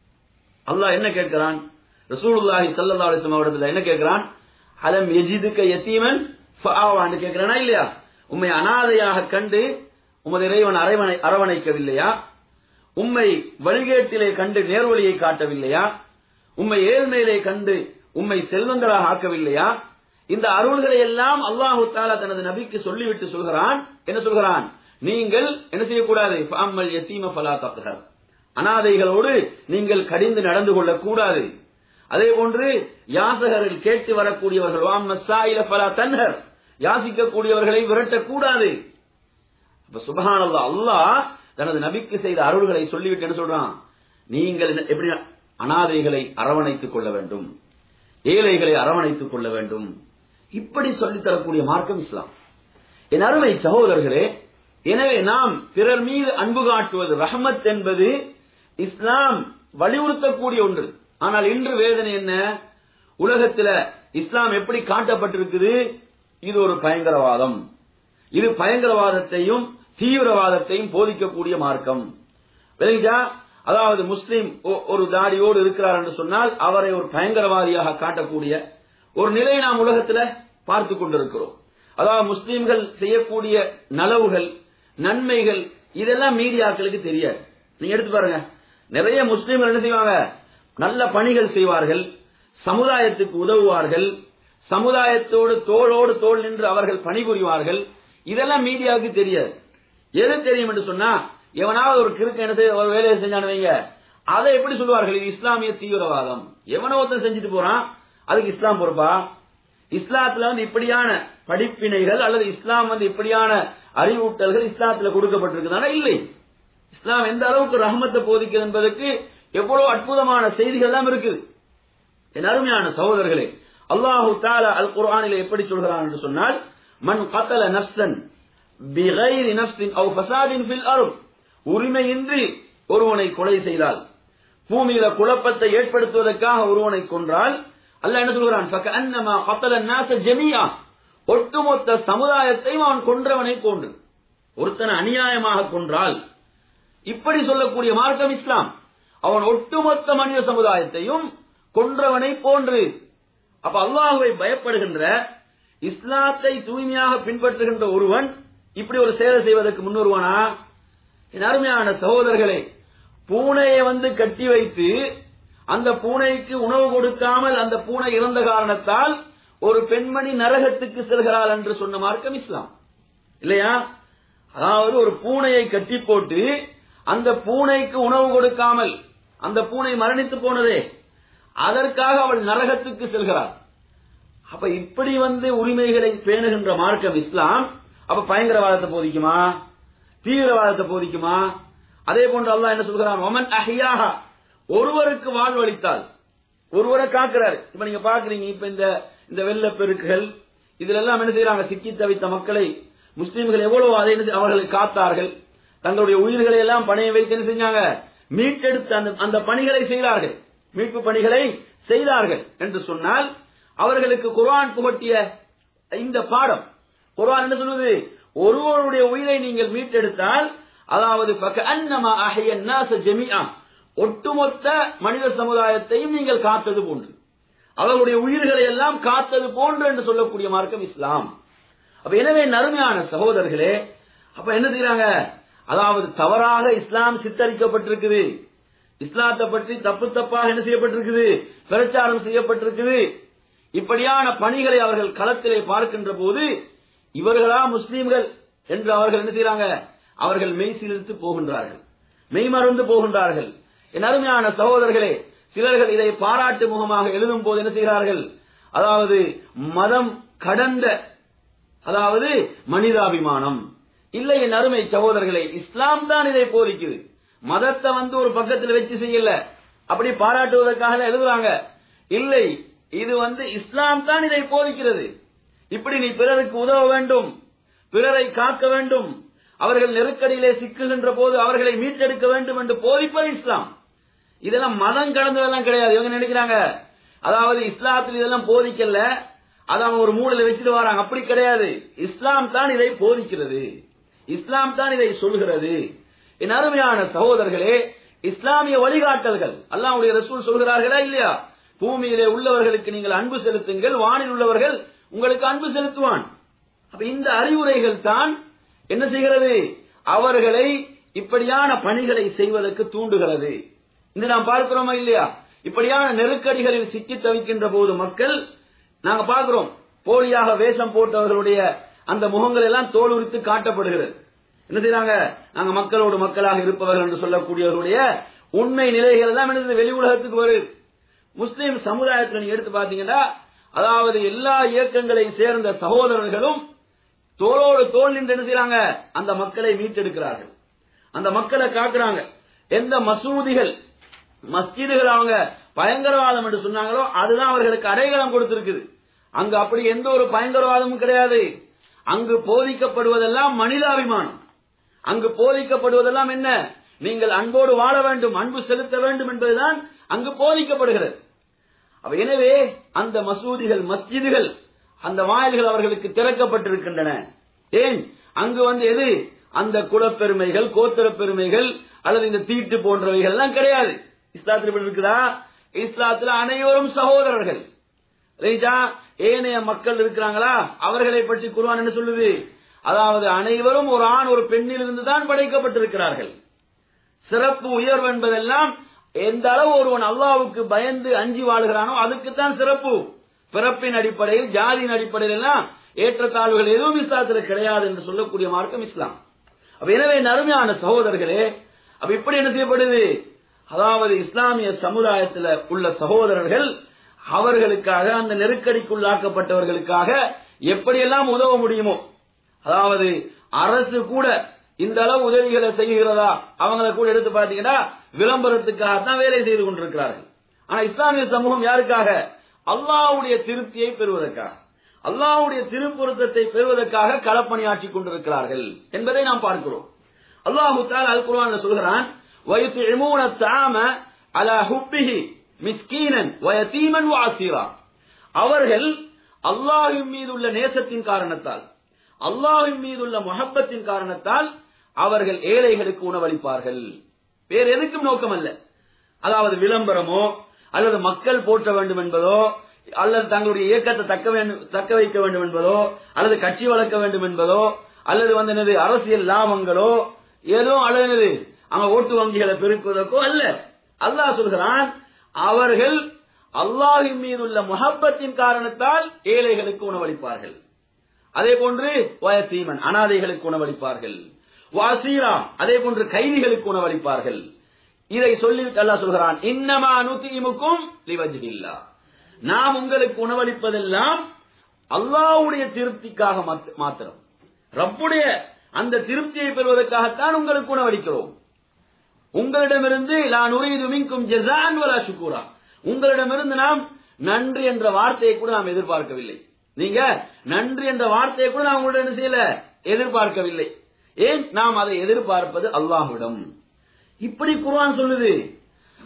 Speaker 2: அல்லாஹ் என்ன கேட்கிறான் ரசூலுல்லாஹி ஸல்லல்லாஹு அலைஹி வஸல்லம் அவர்கள் என்ன கேட்கிறான் அலம் எஜிதுக்க யத்தீமன் ஃபஆவான்னு கேட்கிறானா இல்லையா உம்மை அனாதையாக கண்டு உமது இறைவன் அரவணை அரவணைக்கவில்லையா உம்மை வழிகேட்டிலே கண்டு நேர்வழியை காட்டவில்லையா உம்மை ஏழ்மையிலே கண்டு உம்மை செல்வங்களாக ஆக்கவில்லையா இந்த அருள்களை எல்லாம் அல்லாஹு தாலா தனது நபிக்கு சொல்லிவிட்டு சொல்கிறான் என்ன சொல்கிறான் நீங்கள் என்ன செய்யக்கூடாது ஃபாமல் யத்தீம ஃபலா தப்ஹர் அனாதைகளோடு நீங்கள் கடிந்து நடந்து கொள்ளக்கூடாது அதே போன்று யாசகர்கள் கேட்டு வரக்கூடியவர்கள் வாம் மஸ்ஸாயில ஃபலா தன்ஹர் யாசிக்கக்கூடியவர்களை விரட்டக்கூடாது அப்ப சுபஹானல்லா அல்லாஹ் தனது நபிக்கு செய்த அருள்களை சொல்லிவிட்டு என்ன சொல்றான் நீங்கள் என்ன- எப்படி அனாதைகளை அரவணைத்துக் கொள்ள வேண்டும் ஏழைகளை அரவணைத்துக் கொள்ள வேண்டும் இப்படி சொல்லித் தரக்கூடிய மார்க்கம் இஸ்லாம் என் அருமை சகோதரர்களே எனவே நாம் பிறர் மீது அன்பு காட்டுவது ரஹமத் என்பது இஸ்லாம் வலியுறுத்தக்கூடிய ஒன்று ஆனால் இன்று வேதனை என்ன உலகத்துல இஸ்லாம் எப்படி காட்டப்பட்டிருக்குது இது ஒரு பயங்கரவாதம் இது பயங்கரவாதத்தையும் தீவிரவாதத்தையும் போதிக்கக்கூடிய மார்க்கம் விளங்கிச்சா அதாவது முஸ்லிம் ஒ- ஒரு தாடியோடு இருக்கிறார் என்று சொன்னால் அவரை ஒரு பயங்கரவாதியாக காட்டக்கூடிய ஒரு நிலையை நாம் உலகத்துல பார்த்து கொண்டிருக்கிறோம் அதாவது முஸ்லிம்கள் செய்யக்கூடிய நலவுகள் நன்மைகள் இதெல்லாம் மீடியாக்களுக்கு தெரியாது நீங்க எடுத்து பாருங்க நிறைய முஸ்லிம்கள் என்ன செய்வாங்க நல்ல பணிகள் செய்வார்கள் சமுதாயத்துக்கு உதவுவார்கள் சமுதாயத்தோடு தோளோடு தோள் நின்று அவர்கள் பணிபுரிவார்கள் இதெல்லாம் மீடியாவுக்கு தெரியாது எது தெரியும் என்று சொன்னா எவனாவது ஒரு கிறுக்கு என்ன செய்ய ஒரு வேலையை செஞ்சானு வைங்க அதை எப்படி சொல்லுவார்கள் இது இஸ்லாமிய தீவிரவாதம் எவனோ ஒருத்தன் செஞ்சுட்டு போறான் அதுக்கு இஸ்லாம் பொறுப்பா இஸ்லாத்துல வந்து இப்படியான படிப்பினைகள் அல்லது இஸ்லாம் வந்து இப்படியான அறிவூட்டல்கள் இஸ்லாத்துல கொடுக்கப்பட்டிருக்குதானா இல்லை இஸ்லாம் எந்த அளவுக்கு ரஹமத்தை போதிக்கிறது என்பதற்கு எவ்வளவு அற்புதமான செய்திகள் எல்லாம் இருக்குது என் அருமையான சகோதரர்களே அல்லாஹு தாலா அல் குர்ஆனிலே எப்படி சொல்கிறான் என்று சொன்னால் மன் கத்தல நஃப்சன் பிகைரி நஃப்ஸின் அவ் ஃபசாதின் ஃபில் அர்த் உரிமையின்றி ஒருவனை கொலை செய்தால் பூமியில குழப்பத்தை ஏற்படுத்துவதற்காக ஒருவனை கொன்றால் அல்லாஹ் என்ன சொல்கிறான் ஃபகஅன்னமா கத்தல நாஸ ஜமீஆ ஒட்டுமொத்த சமுதாயத்தையும் அவன் கொன்றவனை போன்று ஒருத்தனை அநியாயமாக கொன்றால் இப்படி சொல்லக்கூடிய மார்க்கம் இஸ்லாம் அவன் ஒட்டுமொத்த மனித சமுதாயத்தையும் கொன்றவனை போன்று அப்ப அல்லாஹுவை பயப்படுகின்ற இஸ்லாத்தை தூய்மையாக பின்பற்றுகின்ற ஒருவன் இப்படி ஒரு சேவை செய்வதற்கு முன்வருவானா என் அருமையான சகோதரர்களே பூனையை வந்து கட்டி வைத்து அந்த பூனைக்கு உணவு கொடுக்காமல் அந்த பூனை இறந்த காரணத்தால் ஒரு பெண்மணி நரகத்துக்கு செல்கிறாள் என்று சொன்ன மார்க்கம் இஸ்லாம் இல்லையா அதாவது ஒரு பூனையை கட்டி போட்டு அந்த பூனைக்கு உணவு கொடுக்காமல் அந்த பூனை மரணித்து போனதே அதற்காக அவள் நரகத்துக்கு செல்கிறாள் அப்ப இப்படி வந்து உரிமைகளை பேணுகின்ற மார்க்கம் இஸ்லாம் அப்ப பயங்கரவாதத்தை போதிக்குமா தீவிரவாதத்தை போதிக்குமா அதே போன்று அல்லாஹ் என்ன சொல்கிறான் ஒமன் அஹியாஹா ஒருவருக்கு வாழ்வளித்தால் ஒருவரை காக்கிறார் இப்ப நீங்க பாக்குறீங்க இப்ப இந்த இந்த வெள்ளப்பெருக்குகள் இதுல எல்லாம் என்ன செய்யறாங்க சிக்கி தவித்த மக்களை முஸ்லிம்கள் எவ்வளவு அதை என்ன செய்- அவர்களை காத்தார்கள் தங்களுடைய உயிர்களை எல்லாம் பணைய வைத்து என்ன செஞ்சாங்க மீட்டெடுத்து அந்த அந்த பணிகளை செய்கிறார்கள் மீட்பு பணிகளை செய்தார்கள் என்று சொன்னால் அவர்களுக்கு குர்ஆன் புகட்டிய இந்த பாடம் குர்ஆன் என்ன சொல்லுது ஒருவருடைய உயிரை நீங்கள் மீட்டெடுத்தால் அதாவது ஃபகஅன்னமா அஹ்ய الناس ஜமீஆ ஒட்டுமொத்த மனித சமுதாயத்தையும் நீங்கள் காத்தது போன்று அவர்களுடைய உயிர்களை எல்லாம் காத்தது போன்று என்று சொல்லக்கூடிய மார்க்கம் இஸ்லாம் அப்ப எனவே நறுமையான சகோதரர்களே அப்ப என்ன செய்யறாங்க அதாவது தவறாக இஸ்லாம் சித்தரிக்கப்பட்டிருக்குது இஸ்லாத்தை பற்றி தப்பு தப்பாக என்ன செய்யப்பட்டிருக்குது பிரச்சாரம் செய்யப்பட்டிருக்குது இப்படியான பணிகளை அவர்கள் களத்திலே பார்க்கின்ற போது இவர்களா முஸ்லீம்கள் என்று அவர்கள் என்ன செய்யறாங்க அவர்கள் மெய் சிலிர்த்து போகின்றார்கள் மெய் மறந்து போகின்றார்கள் என் அருமையான சகோதரர்களே சிலர்கள் இதை பாராட்டு முகமாக எழுதும் போது என்ன செய்கிறார்கள் அதாவது மதம் கடந்த அதாவது மனிதாபிமானம் இல்லை என் அருமை சகோதரர்களே இஸ்லாம் தான் இதை போதிக்குது மதத்தை வந்து ஒரு பக்கத்தில் வச்சு செய்யல அப்படி பாராட்டுவதற்காக எழுதுறாங்க இல்லை இது வந்து இஸ்லாம் தான் இதை போதிக்கிறது இப்படி நீ பிறருக்கு உதவ வேண்டும் பிறரை காக்க வேண்டும் அவர்கள் நெருக்கடியிலே சிக்குகின்ற போது அவர்களை மீட்டெடுக்க வேண்டும் என்று போதிப்பது இஸ்லாம் இதெல்லாம் மதம் கடந்ததெல்லாம் கிடையாது இவங்க நினைக்கிறாங்க அதாவது இஸ்லாத்தில் இதெல்லாம் போதிக்கல அதை அவங்க ஒரு மூலையில வச்சுட்டு வராங்க அப்படி கிடையாது இஸ்லாம் தான் இதை போதிக்கிறது இஸ்லாம் தான் இதை சொல்கிறது என் அருமையான சகோதரர்களே இஸ்லாமிய வழிகாட்டல்கள் அல்லாஹ்வுடைய ரசூல் சொல்கிறார்களா இல்லையா பூமியிலே உள்ளவர்களுக்கு நீங்கள் அன்பு செலுத்துங்கள் வானில் உள்ளவர்கள் உங்களுக்கு அன்பு செலுத்துவான் அப்ப இந்த அறிவுரைகள் தான் என்ன செய்கிறது அவர்களை இப்படியான பணிகளை செய்வதற்கு தூண்டுகிறது இன்று நாம் பார்க்கிறோமா இல்லையா இப்படியான நெருக்கடிகளில் சிக்கி தவிக்கின்ற போது மக்கள் நாங்க பார்க்கிறோம் போலியாக வேஷம் போட்டவர்களுடைய அந்த முகங்கள் எல்லாம் தோல் உரித்து காட்டப்படுகிறது என்ன செய்றாங்க நாங்க மக்களோடு மக்களாக இருப்பவர்கள் என்று சொல்லக்கூடியவர்களுடைய உண்மை நிலைகள் எல்லாம் என்னது வெளி உலகத்துக்கு வருது முஸ்லிம் சமுதாயத்தில் நீங்க எடுத்து பாத்தீங்கன்னா அதாவது எல்லா இயக்கங்களையும் சேர்ந்த சகோதரர்களும் தோளோடு தோல் நின்று என்ன செய்றாங்க அந்த மக்களை மீட்டெடுக்கிறார்கள் அந்த மக்களை காக்குறாங்க எந்த மசூதிகள் மஸ்ஜிதுகள் அவங்க பயங்கரவாதம் என்று சொன்னாங்களோ அதுதான் அவர்களுக்கு அடையாளம் கொடுத்திருக்குது அங்கு அப்படி எந்த ஒரு பயங்கரவாதமும் கிடையாது அங்கு போதிக்கப்படுவதெல்லாம் மனிதாபிமானம் அங்கு போதிக்கப்படுவதெல்லாம் என்ன நீங்கள் அன்போடு வாழ வேண்டும் அன்பு செலுத்த வேண்டும் என்பதுதான் அங்கு போதிக்கப்படுகிறது அப்ப எனவே அந்த மசூதிகள் மஸ்ஜிதுகள் அந்த வாயில்கள் அவர்களுக்கு திறக்கப்பட்டிருக்கின்றன ஏன் அங்கு வந்து எது அந்த குலப்பெருமைகள் கோத்திர பெருமைகள் அல்லது இந்த தீட்டு போன்றவைகள் எல்லாம் கிடையாது இஸ்லாத்தில் இப்படி இருக்குதா இஸ்லாத்தில் அனைவரும் சகோதரர்கள் ரைட்டா ஏனைய மக்கள் இருக்கிறாங்களா அவர்களை பற்றி குர்ஆன் என்ன சொல்லுது அதாவது அனைவரும் ஒரு ஆண் ஒரு பெண்ணில் இருந்து தான் படைக்கப்பட்டிருக்கிறார்கள் சிறப்பு உயர்வு என்பதெல்லாம் எந்த அளவு ஒருவன் அல்லாவுக்கு பயந்து அஞ்சி வாழ்கிறானோ அதுக்குத்தான் சிறப்பு பிறப்பின் அடிப்படையில் ஜாதியின் அடிப்படையில் எல்லாம் ஏற்றத்தாழ்வுகள் எதுவும் இஸ்லாத்தில் கிடையாது என்று சொல்லக்கூடிய மார்க்கம் இஸ்லாம் அப்ப எனவே நறுமையான சகோதரர்களே அப்ப இப்படி என்ன செய்யப்படுது அதாவது இஸ்லாமிய சமுதாயத்தில் உள்ள சகோதரர்கள் அவர்களுக்காக அந்த நெருக்கடிக்குள்ளாக்கப்பட்டவர்களுக்காக எப்படியெல்லாம் உதவ முடியுமோ அதாவது அரசு கூட இந்த அளவு உதவிகளை செய்கிறதா அவங்களை கூட எடுத்து பார்த்தீங்கன்னா விளம்பரத்துக்காக தான் வேலை செய்து கொண்டிருக்கிறார்கள் ஆனா இஸ்லாமிய சமூகம் யாருக்காக அல்லாஹ்வுடைய திருப்தியை பெறுவதற்காக அல்லாஹ்வுடைய திருப்பொருத்தத்தை பெறுவதற்காக களப்பணியாற்றிக் கொண்டிருக்கிறார்கள் என்பதை நாம் பார்க்கிறோம் அல்லாஹு தால் அல் குர்ஆன்ல சொல்கிறான் وَيُطْعِمُونَ الطَّعَامَ عَلَى حُبِّهِ مِسْكِينًا وَيَتِيمًا وَأَسِيرًا அவர்கள் அல்லாஹ்வின் மீது உள்ள நேசத்தின் காரணத்தால் அல்லாஹ்வின் மீது உள்ள முஹப்பத்தின் காரணத்தால் அவர்கள் ஏழைகளுக்கு உணவளிப்பார்கள் வேறு எதுக்கும் நோக்கம் அல்ல அதாவது விளம்பரமோ அல்லது மக்கள் போற்ற வேண்டும் என்பதோ அல்லது தங்களுடைய இயக்கத்தை தக்க வேண்டும் தக்க வைக்க வேண்டும் என்பதோ அல்லது கட்சி வளர்க்க வேண்டும் என்பதோ அல்லது வந்து என்னது அரசியல் லாபங்களோ ஏதோ அல்லது என்னது அங்க ஓட்டு வங்கிகளை பெருக்குவதற்கோ அல்ல அல்லாஹ் சொல்கிறான் அவர்கள் அல்லாஹின் மீது உள்ள முகப்பத்தின் காரணத்தால் ஏழைகளுக்கு உணவளிப்பார்கள் அதே போன்று வயசீமன் அனாதைகளுக்கு உணவளிப்பார்கள் வாசீரா அதே போன்று கைதிகளுக்கு உணவளிப்பார்கள் இதை சொல்லிவிட்டு அல்லாஹ் சொல்கிறான் இன்னமா நுத்தீமுக்கும் லிவஜில்லா நாம் உங்களுக்கு உணவளிப்பதெல்லாம் அல்லாஹ்வுடைய திருப்திக்காக மாத்த- மாத்திரம் ரப்புடைய அந்த திருப்தியை பெறுவதற்காகத்தான் உங்களுக்கு உணவளிக்கிறோம் உங்களிடமிருந்து நான் உரியது மின்கும் ஜெசான் வலா சுக்கூரா உங்களிடமிருந்து நாம் நன்றி என்ற வார்த்தையை கூட நாம் எதிர்பார்க்கவில்லை நீங்க நன்றி என்ற வார்த்தையை கூட நாம் உங்களிடம் என்ன செய்யல எதிர்பார்க்கவில்லை ஏன் நாம் அதை எதிர்பார்ப்பது அல்லாஹ்விடம் இப்படி குர்ஆன் சொல்லுது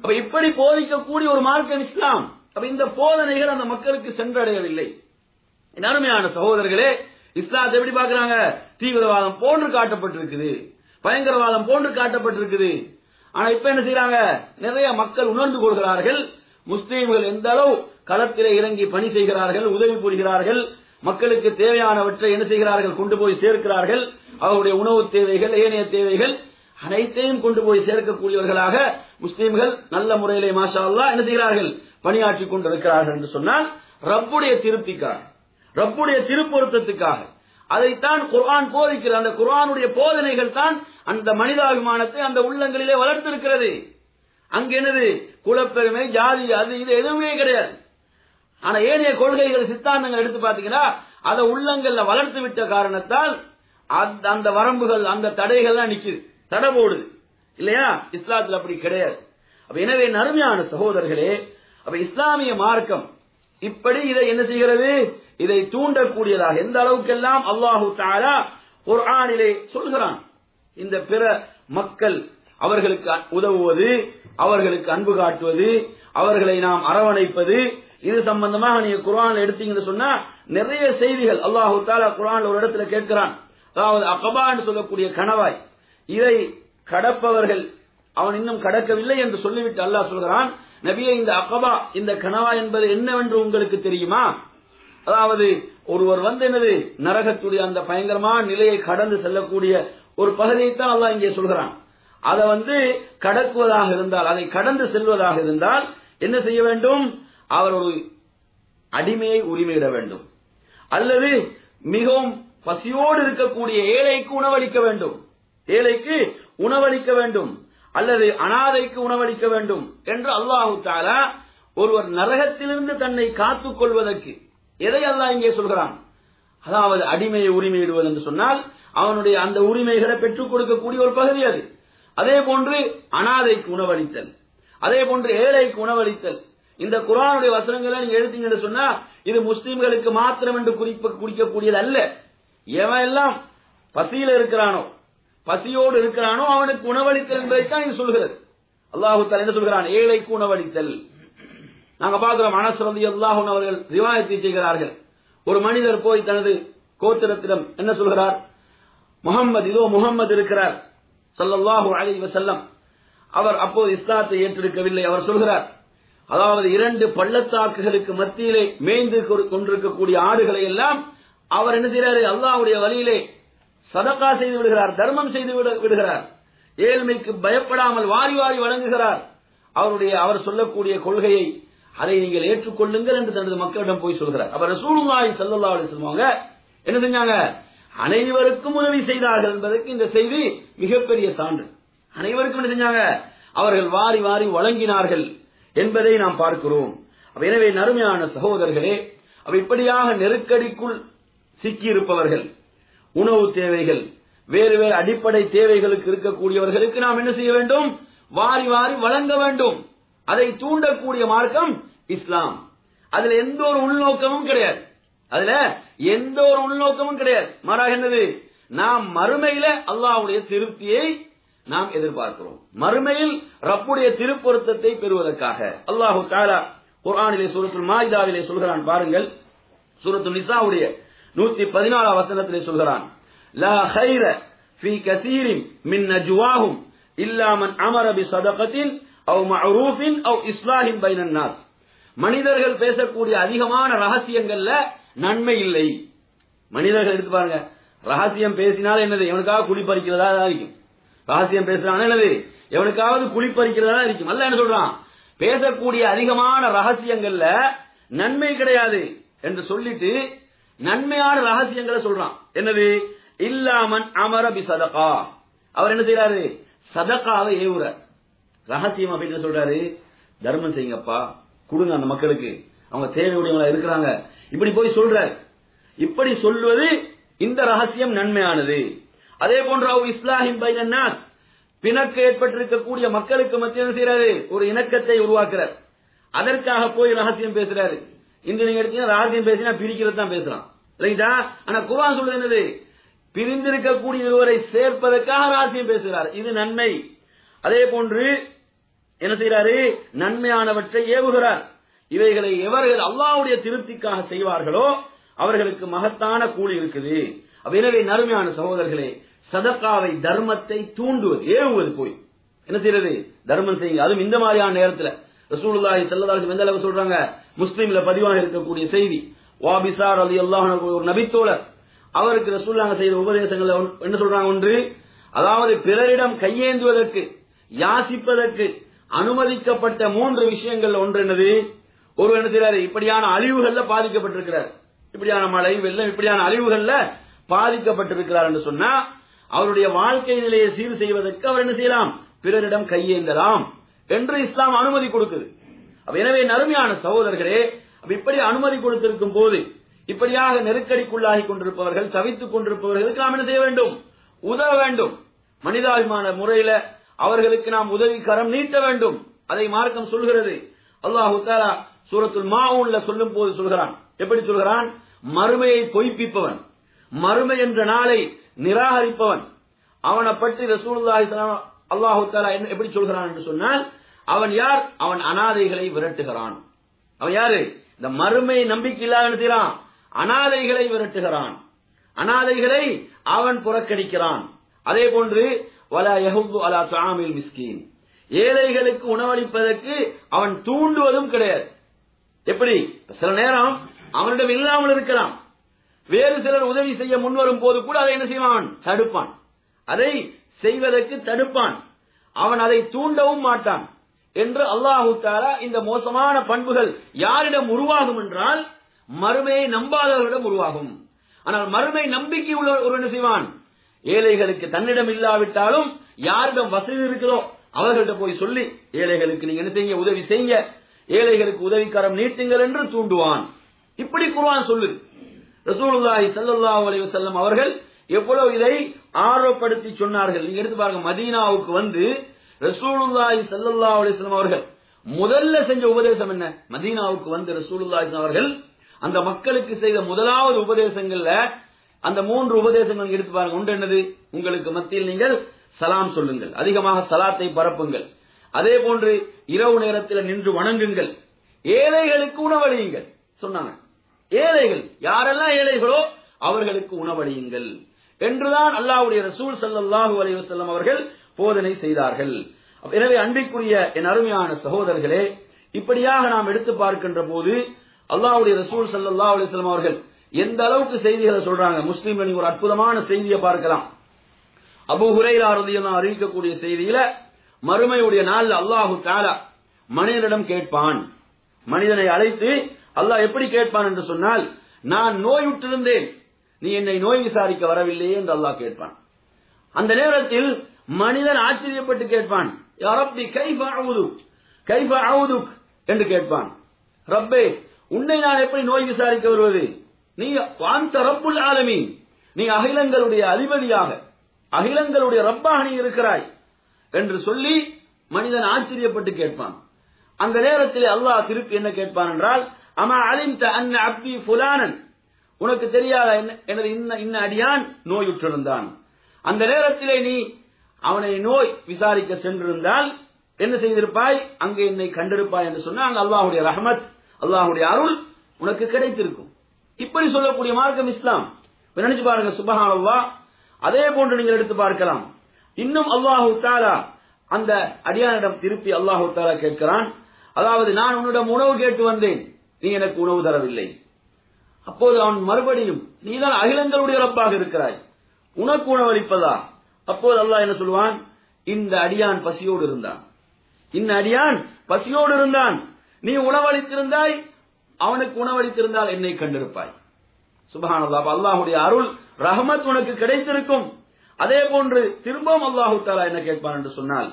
Speaker 2: அப்ப இப்படி போதிக்கக்கூடிய ஒரு மார்க்கம் இஸ்லாம் அப்ப இந்த போதனைகள் அந்த மக்களுக்கு சென்றடையவில்லை என் அருமையான சகோதரர்களே இஸ்லாத்தை எப்படி பார்க்கறாங்க தீவிரவாதம் போன்று காட்டப்பட்டிருக்குது பயங்கரவாதம் போன்று காட்டப்பட்டிருக்குது ஆனா இப்ப என்ன செய்யறாங்க நிறைய மக்கள் உணர்ந்து கொள்கிறார்கள் முஸ்லீம்கள் எந்த அளவு களத்திலே இறங்கி பணி செய்கிறார்கள் உதவி புரிகிறார்கள் மக்களுக்கு தேவையானவற்றை என்ன செய்கிறார்கள் கொண்டு போய் சேர்க்கிறார்கள் அவருடைய உணவு தேவைகள் ஏனைய தேவைகள் அனைத்தையும் கொண்டு போய் சேர்க்கக்கூடியவர்களாக முஸ்லீம்கள் நல்ல முறையிலே மாஷா அல்லாஹ் என்ன செய்கிறார்கள் பணியாற்றி கொண்டிருக்கிறார்கள் என்று சொன்னால் ரப்புடைய திருப்திக்காக ரப்புடைய திருப்பொருத்தத்துக்காக அதைத்தான் குர்ஆன் போதிக்கிறது அந்த குர்ஆனுடைய போதனைகள் தான் அந்த மனிதாபிமானத்தை அந்த உள்ளங்களிலே வளர்த்திருக்கிறது அங்க என்னது குலப்பெருமை ஜாதி அது இது எதுவுமே கிடையாது ஆனா ஏனைய கொள்கைகள் சித்தாந்தங்கள் எடுத்து பாத்தீங்கன்னா அதை உள்ளங்கள்ல வளர்த்து விட்ட காரணத்தால் அந்த- அந்த வரம்புகள் அந்த தடைகள்லாம் நிக்குது தடை போடுது இல்லையா இஸ்லாத்துல அப்படி கிடையாது அப்ப எனவே நறுமையான சகோதரர்களே அப்ப இஸ்லாமிய மார்க்கம் இப்படி இதை என்ன செய்கிறது இதை தூண்டக்கூடியதாக எந்த அளவுக்கெல்லாம் அல்லாஹு தாலா குர்ஆனிலே சொல்கிறான் இந்த பிற மக்கள் அவர்களுக்கு அ- உதவுவது அவர்களுக்கு அன்பு காட்டுவது அவர்களை நாம் அரவணைப்பது இது சம்பந்தமாக நீங்க குர்ஆன்ல எடுத்தீங்கன்னு சொன்னா நிறைய செய்திகள் அல்லாஹு தாலா குர்ஆன்ல ஒரு இடத்துல கேட்கிறான் அதாவது அகபா என்று சொல்லக்கூடிய கணவாய் இதை கடப்பவர்கள் அவன் இன்னும் கடக்கவில்லை என்று சொல்லிவிட்டு அல்லாஹ் சொல்கிறான் நபியே இந்த அகபா இந்த கனவா என்பது என்னவென்று உங்களுக்கு தெரியுமா அதாவது ஒருவர் வந்து என்னது நரகத்துடைய அந்த பயங்கரமான நிலையை கடந்து செல்லக்கூடிய ஒரு பகுதியைத்தான் அல்லாஹ் இங்கே சொல்கிறான் அதை வந்து கடக்குவதாக இருந்தால் அதை கடந்து செல்வதாக இருந்தால் என்ன செய்ய வேண்டும் அவர் ஒரு அடிமையை உரிமையிட வேண்டும் அல்லது மிகவும் பசியோடு இருக்கக்கூடிய ஏழைக்கு உணவளிக்க வேண்டும் ஏழைக்கு உணவளிக்க வேண்டும் அல்லது அனாதைக்கு உணவளிக்க வேண்டும் என்று அல்லாஹு தாலா ஒருவர் நரகத்திலிருந்து தன்னை காத்துக் கொள்வதற்கு எதை அல்லாஹ் இங்கே சொல்கிறான் அதாவது அடிமையை உரிமையிடுவது என்று சொன்னால் அவனுடைய அந்த உரிமைகளை பெற்றுக் கொடுக்கக்கூடிய ஒரு பகுதி அது அதே போன்று அனாதைக்கு உணவளித்தல் அதே போன்று ஏழைக்கு உணவளித்தல் இந்த குரானுடைய வசனங்களை நீங்க எழுத்தீங்கன்னு சொன்னா இது முஸ்லிம்களுக்கு மாத்திரம் என்று குறிப்ப குறிக்கக்கூடியது அல்ல எவன் எல்லாம் பசியில இருக்கிறானோ பசியோடு இருக்கிறானோ அவனுக்கு உணவளித்தல் என்பதைத்தான் இது சொல்கிறது அல்லாஹு தஆலா என்ன சொல்கிறான் ஏழைக்கு உணவளித்தல் நாங்க பார்க்கிறோம் அனஸ் ரலியல்லாஹு அன்ஹு அவர்கள் ரிவாயத்தை செய்கிறார்கள் ஒரு மனிதர் போய் தனது கோத்திரத்திடம் என்ன சொல்கிறார் முகம்மது இதோ முகம்மது இருக்கிறார் ஸல்லல்லாஹு அலைஹி வஸல்லம் அவர் அப்போது இஸ்லாத்தை ஏற்றெடுக்கவில்லை அவர் சொல்கிறார் அதாவது இரண்டு பள்ளத்தாக்குகளுக்கு மத்தியிலே மேய்ந்து கொ- கொண்டிருக்கக்கூடிய ஆடுகளை எல்லாம் அவர் என்ன செய்கிறாரு அல்லாஹ்வுடைய வழியிலே சதகா செய்து விடுகிறார் தர்மம் செய்து விடு- விடுகிறார் ஏழ்மைக்கு பயப்படாமல் வாரி வாரி வழங்குகிறார் அவருடைய அவர் சொல்லக்கூடிய கொள்கையை அதை நீங்கள் ஏற்றுக்கொள்ளுங்கள் என்று தனது மக்களிடம் போய் சொல்கிறார் அவர் ரசூலுல்லாஹி ஸல்லல்லாஹு அலைஹி வஸல்லம் அவங்க என்ன செஞ்சாங்க அனைவருக்கும் உதவி செய்தார்கள் என்பதற்கு இந்த செய்தி மிகப்பெரிய சான்று அனைவருக்கும் என்ன செஞ்சாங்க அவர்கள் வாரி வாரி வழங்கினார்கள் என்பதை நாம் பார்க்கிறோம் அப்ப எனவே நறுமையான சகோதரர்களே அப்ப இப்படியாக நெருக்கடிக்குள் சிக்கியிருப்பவர்கள் உணவு தேவைகள் வேறு வேறு அடிப்படை தேவைகளுக்கு இருக்கக்கூடியவர்களுக்கு நாம் என்ன செய்ய வேண்டும் வாரி வாரி வழங்க வேண்டும் அதை தூண்டக்கூடிய மார்க்கம் இஸ்லாம் அதுல எந்த ஒரு உள்நோக்கமும் கிடையாது அதுல எந்த ஒரு உள்நோக்கமும் கிடையாது மாறாக என்னது நாம் மறுமையில அல்லாஹ்வுடைய திருப்தியை நாம் எதிர்பார்க்கிறோம் மறுமையில் ரப்புடைய திருப்பொருத்தத்தை பெறுவதற்காக அல்லாஹு தாலா குர்ஆனிலே சூரத்துல் மாயிதாவிலே சொல்கிறான் பாருங்கள் சூரத்து நிசாவுடைய நூத்தி பதினாலாம் வசனத்திலே சொல்கிறான் லா خير في كثير من نجواهم إلا من أمر بصدقة أو معروف أو إصلاح بين الناس மனிதர்கள் பேசக்கூடிய அதிகமான ரகசியங்கள்ல நன்மை இல்லை மனிதர்கள் எடுத்து பாருங்க ரகசியம் பேசினால் என்னது எவனுக்காக குளிப்பறிக்கிறதா தான் இருக்கும் ரகசியம் பேசுறான் என்னது எவனுக்காவது குளிப்பறிக்கிறதா தான் இருக்கும் அல்ல என்ன சொல்றான் பேசக்கூடிய அதிகமான ரகசியங்கள்ல நன்மை கிடையாது என்று சொல்லிட்டு நன்மையான ரகசியங்களை சொல்றான் என்னது இல்லாமன் அமர பி சதகா அவர் என்ன செய்யறாரு சதகாவை ஏவுறார் ரகசியம் அப்படின்னு என்ன சொல்றாரு தர்மம் செய்யுங்கப்பா கொடுங்க அந்த மக்களுக்கு அவங்க தேவையுடையவங்களா இருக்கிறாங்க இப்படி போய் சொல்றாரு இப்படி சொல்வது இந்த ரகசியம் நன்மையானது அதே போன்று அவர் இஸ்லாஹிம் பைனன்னாஸ் பிணக்கு ஏற்பட்டிருக்கக்கூடிய மக்களுக்கு மத்தியில் என்ன செய்யறாரு ஒரு இணக்கத்தை உருவாக்குறார் அதற்காக போய் ரகசியம் பேசுறாரு இன்று நீங்க எடுத்தீங்கன்னா ரகசியம் பேசினா பிரிக்கிறது தான் பேசுறான் ரைட்டா ஆனா குர்ஆன் சொல்றது என்னது பிரிந்திருக்கக்கூடிய இருவரை சேர்ப்பதற்காக ரகசியம் பேசுகிறார் இது நன்மை அதே போன்று என்ன செய்யறாரு நன்மையானவற்றை ஏவுகிறார் இவைகளை எவர்கள் அல்லாஹ்வுடைய திருப்திக்காக செய்வார்களோ அவர்களுக்கு மகத்தான கூலி இருக்குது அப்ப எனவே நறுமையான சகோதரர்களே சதக்காவை தர்மத்தை தூண்டுவது ஏவுவது போய் என்ன செய்யறது தர்மம் செய்யுங்க அதுவும் இந்த மாதிரியான நேரத்துல ரசூலுல்லாஹி ஸல்லல்லாஹு அலைஹி எந்த அளவு சொல்றாங்க முஸ்லிம்ல பதிவாக இருக்கக்கூடிய செய்தி வாபிசார் அலி அல்லாஹ் ஒரு நபித்தோழர் அவருக்கு ரசூலுல்லாஹ் செய்த உபதேசங்கள் என்ன சொல்றாங்க ஒன்று அதாவது பிறரிடம் கையேந்துவதற்கு யாசிப்பதற்கு அனுமதிக்கப்பட்ட மூன்று விஷயங்கள் ஒன்று என்னது ஒரு என்ன செய்யறாரு இப்படியான அழிவுகள்ல பாதிக்கப்பட்டிருக்கிறார் இப்படியான மழை வெள்ளம் இப்படியான அழிவுகள்ல பாதிக்கப்பட்டிருக்கிறார் என்று சொன்னா அவருடைய வாழ்க்கை நிலையை சீர் செய்வதற்கு அவர் என்ன செய்யலாம் பிறரிடம் கையேந்தலாம் என்று இஸ்லாம் அனுமதி கொடுக்குது அப்ப எனவே நறுமையான சகோதரர்களே அப்ப இப்படி அனுமதி கொடுத்திருக்கும் போது இப்படியாக நெருக்கடிக்குள்ளாகி கொண்டிருப்பவர்கள் தவித்துக் கொண்டிருப்பவர்களுக்கு நாம் என்ன செய்ய வேண்டும் உதவ வேண்டும் மனிதாபிமான முறையில அவர்களுக்கு நாம் உதவி கரம் நீட்ட வேண்டும் அதை மார்க்கம் சொல்கிறது அல்லாஹு தாலா சூரத்துல் மாவுன்ல சொல்லும் போது சொல்கிறான் எப்படி சொல்கிறான் மறுமையை பொய்ப்பிப்பவன் மறுமை என்ற நாளை நிராகரிப்பவன் அவனை பற்றி ரசூலுல்லாஹி ஸல்லல்லாஹு அல்லாஹு தாலா என்ன எப்படி சொல்கிறான் என்று சொன்னால் அவன் யார் அவன் அனாதைகளை விரட்டுகிறான் அவன் யாரு இந்த மறுமை நம்பிக்கை இல்லாத செய்யறான் அனாதைகளை விரட்டுகிறான் அனாதைகளை அவன் புறக்கணிக்கிறான் அதே போன்று வலா யஹுது அலா துஆமில் மிஸ்கீன் ஏழைகளுக்கு உணவளிப்பதற்கு அவன் தூண்டுவதும் கிடையாது எப்படி சில நேரம் அவனிடம் இல்லாமல் இருக்கலாம் வேறு சிலர் உதவி செய்ய முன்வரும் போது கூட அதை என்ன செய்வான் தடுப்பான் அதை செய்வதற்கு தடுப்பான் அவன் அதை தூண்டவும் மாட்டான் என்று அல்லாஹு தாலா இந்த மோசமான பண்புகள் யாரிடம் உருவாகும் என்றால் மறுமையை நம்பாதவர்களிடம் உருவாகும் ஆனால் மறுமை நம்பிக்கை உள்ள ஒரு என்ன செய்வான் ஏழைகளுக்கு தன்னிடம் இல்லாவிட்டாலும் யாரிடம் வசதி இருக்கிறதோ அவர்கள்ட்ட போய் சொல்லி ஏழைகளுக்கு நீங்க என்ன செய்யுங்க உதவி செய்யுங்க ஏழைகளுக்கு உதவிக்கரம் நீட்டுங்கள் என்று தூண்டுவான் இப்படி குர்ஆன் சொல்லுது ரசூலுல்லாஹி ஸல்லல்லாஹு அலைஹி வஸல்லம் அவர்கள் எவ்வளவு இதை ஆர்வப்படுத்தி சொன்னார்கள் நீங்க எடுத்து பாருங்க மதீனாவுக்கு வந்து ரசூலுல்லாஹி ஸல்லல்லாஹு அலைஹி வஸல்லம் அவர்கள் முதல்ல செஞ்ச உபதேசம் என்ன மதீனாவுக்கு வந்து ரசூலுல்லாஹி அவர்கள் அந்த மக்களுக்கு செய்த முதலாவது உபதேசங்கள்ல அந்த மூன்று உபதேசங்கள் நீங்க எடுத்து பாருங்க ஒன்று என்னது உங்களுக்கு மத்தியில் நீங்கள் சலாம் சொல்லுங்கள் அதிகமாக சலாத்தை பரப்புங்கள் அதே போன்று இரவு நேரத்தில் நின்று வணங்குங்கள் ஏழைகளுக்கு உணவளியுங்கள் சொன்னாங்க ஏழைகள் யாரெல்லாம் ஏழைகளோ அவர்களுக்கு உணவளியுங்கள் என்றுதான் அல்லாஹ்வுடைய ரசூல் ஸல்லல்லாஹு அலைஹி வஸல்லம் அவர்கள் போதனை செய்தார்கள் எனவே அன்பிற்குரிய என் அருமையான சகோதரர்களே இப்படியாக நாம் எடுத்து பார்க்கின்ற போது அல்லாஹ்வுடைய ரசூல் ஸல்லல்லாஹு அலைஹி வஸல்லம் அவர்கள் எந்த அளவுக்கு செய்திகளை சொல்றாங்க முஸ்லீம்ல நீங்க ஒரு அற்புதமான செய்தியை பார்க்கலாம் அபு ஹுரைரா ரலியல்லாஹு அறிவிக்கக்கூடிய செய்தியில மறுமையுடைய நாள்ல அல்லாஹு தஆலா மனிதனிடம் கேட்பான் மனிதனை அழைத்து அல்லாஹ் எப்படி கேட்பான் என்று சொன்னால் நான் நோயுற்றிருந்தேன் நீ என்னை நோய் விசாரிக்க வரவில்லையே என்று அல்லாஹ் கேட்பான் அந்த நேரத்தில் மனிதன் ஆச்சரியப்பட்டு கேட்பான் யா ரப்பி கைஃப அவுதுக் கைஃப அவுதுக் என்று கேட்பான் ரப்பே உன்னை நான் எப்படி நோய் விசாரிக்க வருவது நீ வாந்த ரப்புல் ஆலமீன் நீ அகிலங்களுடைய அதிபதியாக அகிலங்களுடைய ரப்பாக நீ இருக்கிறாய் என்று சொல்லி மனிதன் ஆச்சரியப்பட்டு கேட்பான் அந்த நேரத்தில் அல்லாஹ் திருப்பி என்ன கேட்பான் என்றால் அமா அலிம்த அன்ன அப்தி ஃபுலானன் உனக்கு தெரியாத என்ன- எனது இன்ன இன்ன அடியான் நோயுற்றிருந்தான் அந்த நேரத்திலே நீ அவனை நோய் விசாரிக்க சென்றிருந்தால் என்ன செய்திருப்பாய் அங்கே என்னை கண்டிருப்பாய் என்று சொன்னா அங்க அல்லாஹுடைய ரஹமத் அல்லாஹுடைய அருள் உனக்கு கிடைத்திருக்கும் இப்படி சொல்லக்கூடிய மார்க்கம் இஸ்லாம் இப்ப நினைச்சு பாருங்க சுபஹான் அல்லாஹ் அதே போன்று நீங்கள் எடுத்து பார்க்கலாம் இன்னும் அல்லாஹு தாலா அந்த அடியானிடம் திருப்பி அல்லாஹு தாலா கேட்கிறான் அதாவது நான் உன்னிடம் உணவு கேட்டு வந்தேன் நீ எனக்கு உணவு தரவில்லை அப்போது அவன் மறுபடியும் நீதான் அகிலங்களுடைய ரப்பாக இருக்கிறாய் உனக்கு உணவளிப்பதா அப்போது அல்லாஹ் என்ன சொல்லுவான் இந்த அடியான் பசியோடு இருந்தான் இந்த அடியான் பசியோடு இருந்தான் நீ உணவளித்திருந்தாய் அவனுக்கு உணவளித்திருந்தால் என்னை கண்டிருப்பாய் சுபஹானல்லாஹ் அப்ப அல்லாஹ்வுடைய அருள் ரஹமத் உனக்கு கிடைத்திருக்கும் அதே போன்று திரும்பவும் அல்லாஹு தாலா என்ன கேட்பான் என்று சொன்னால்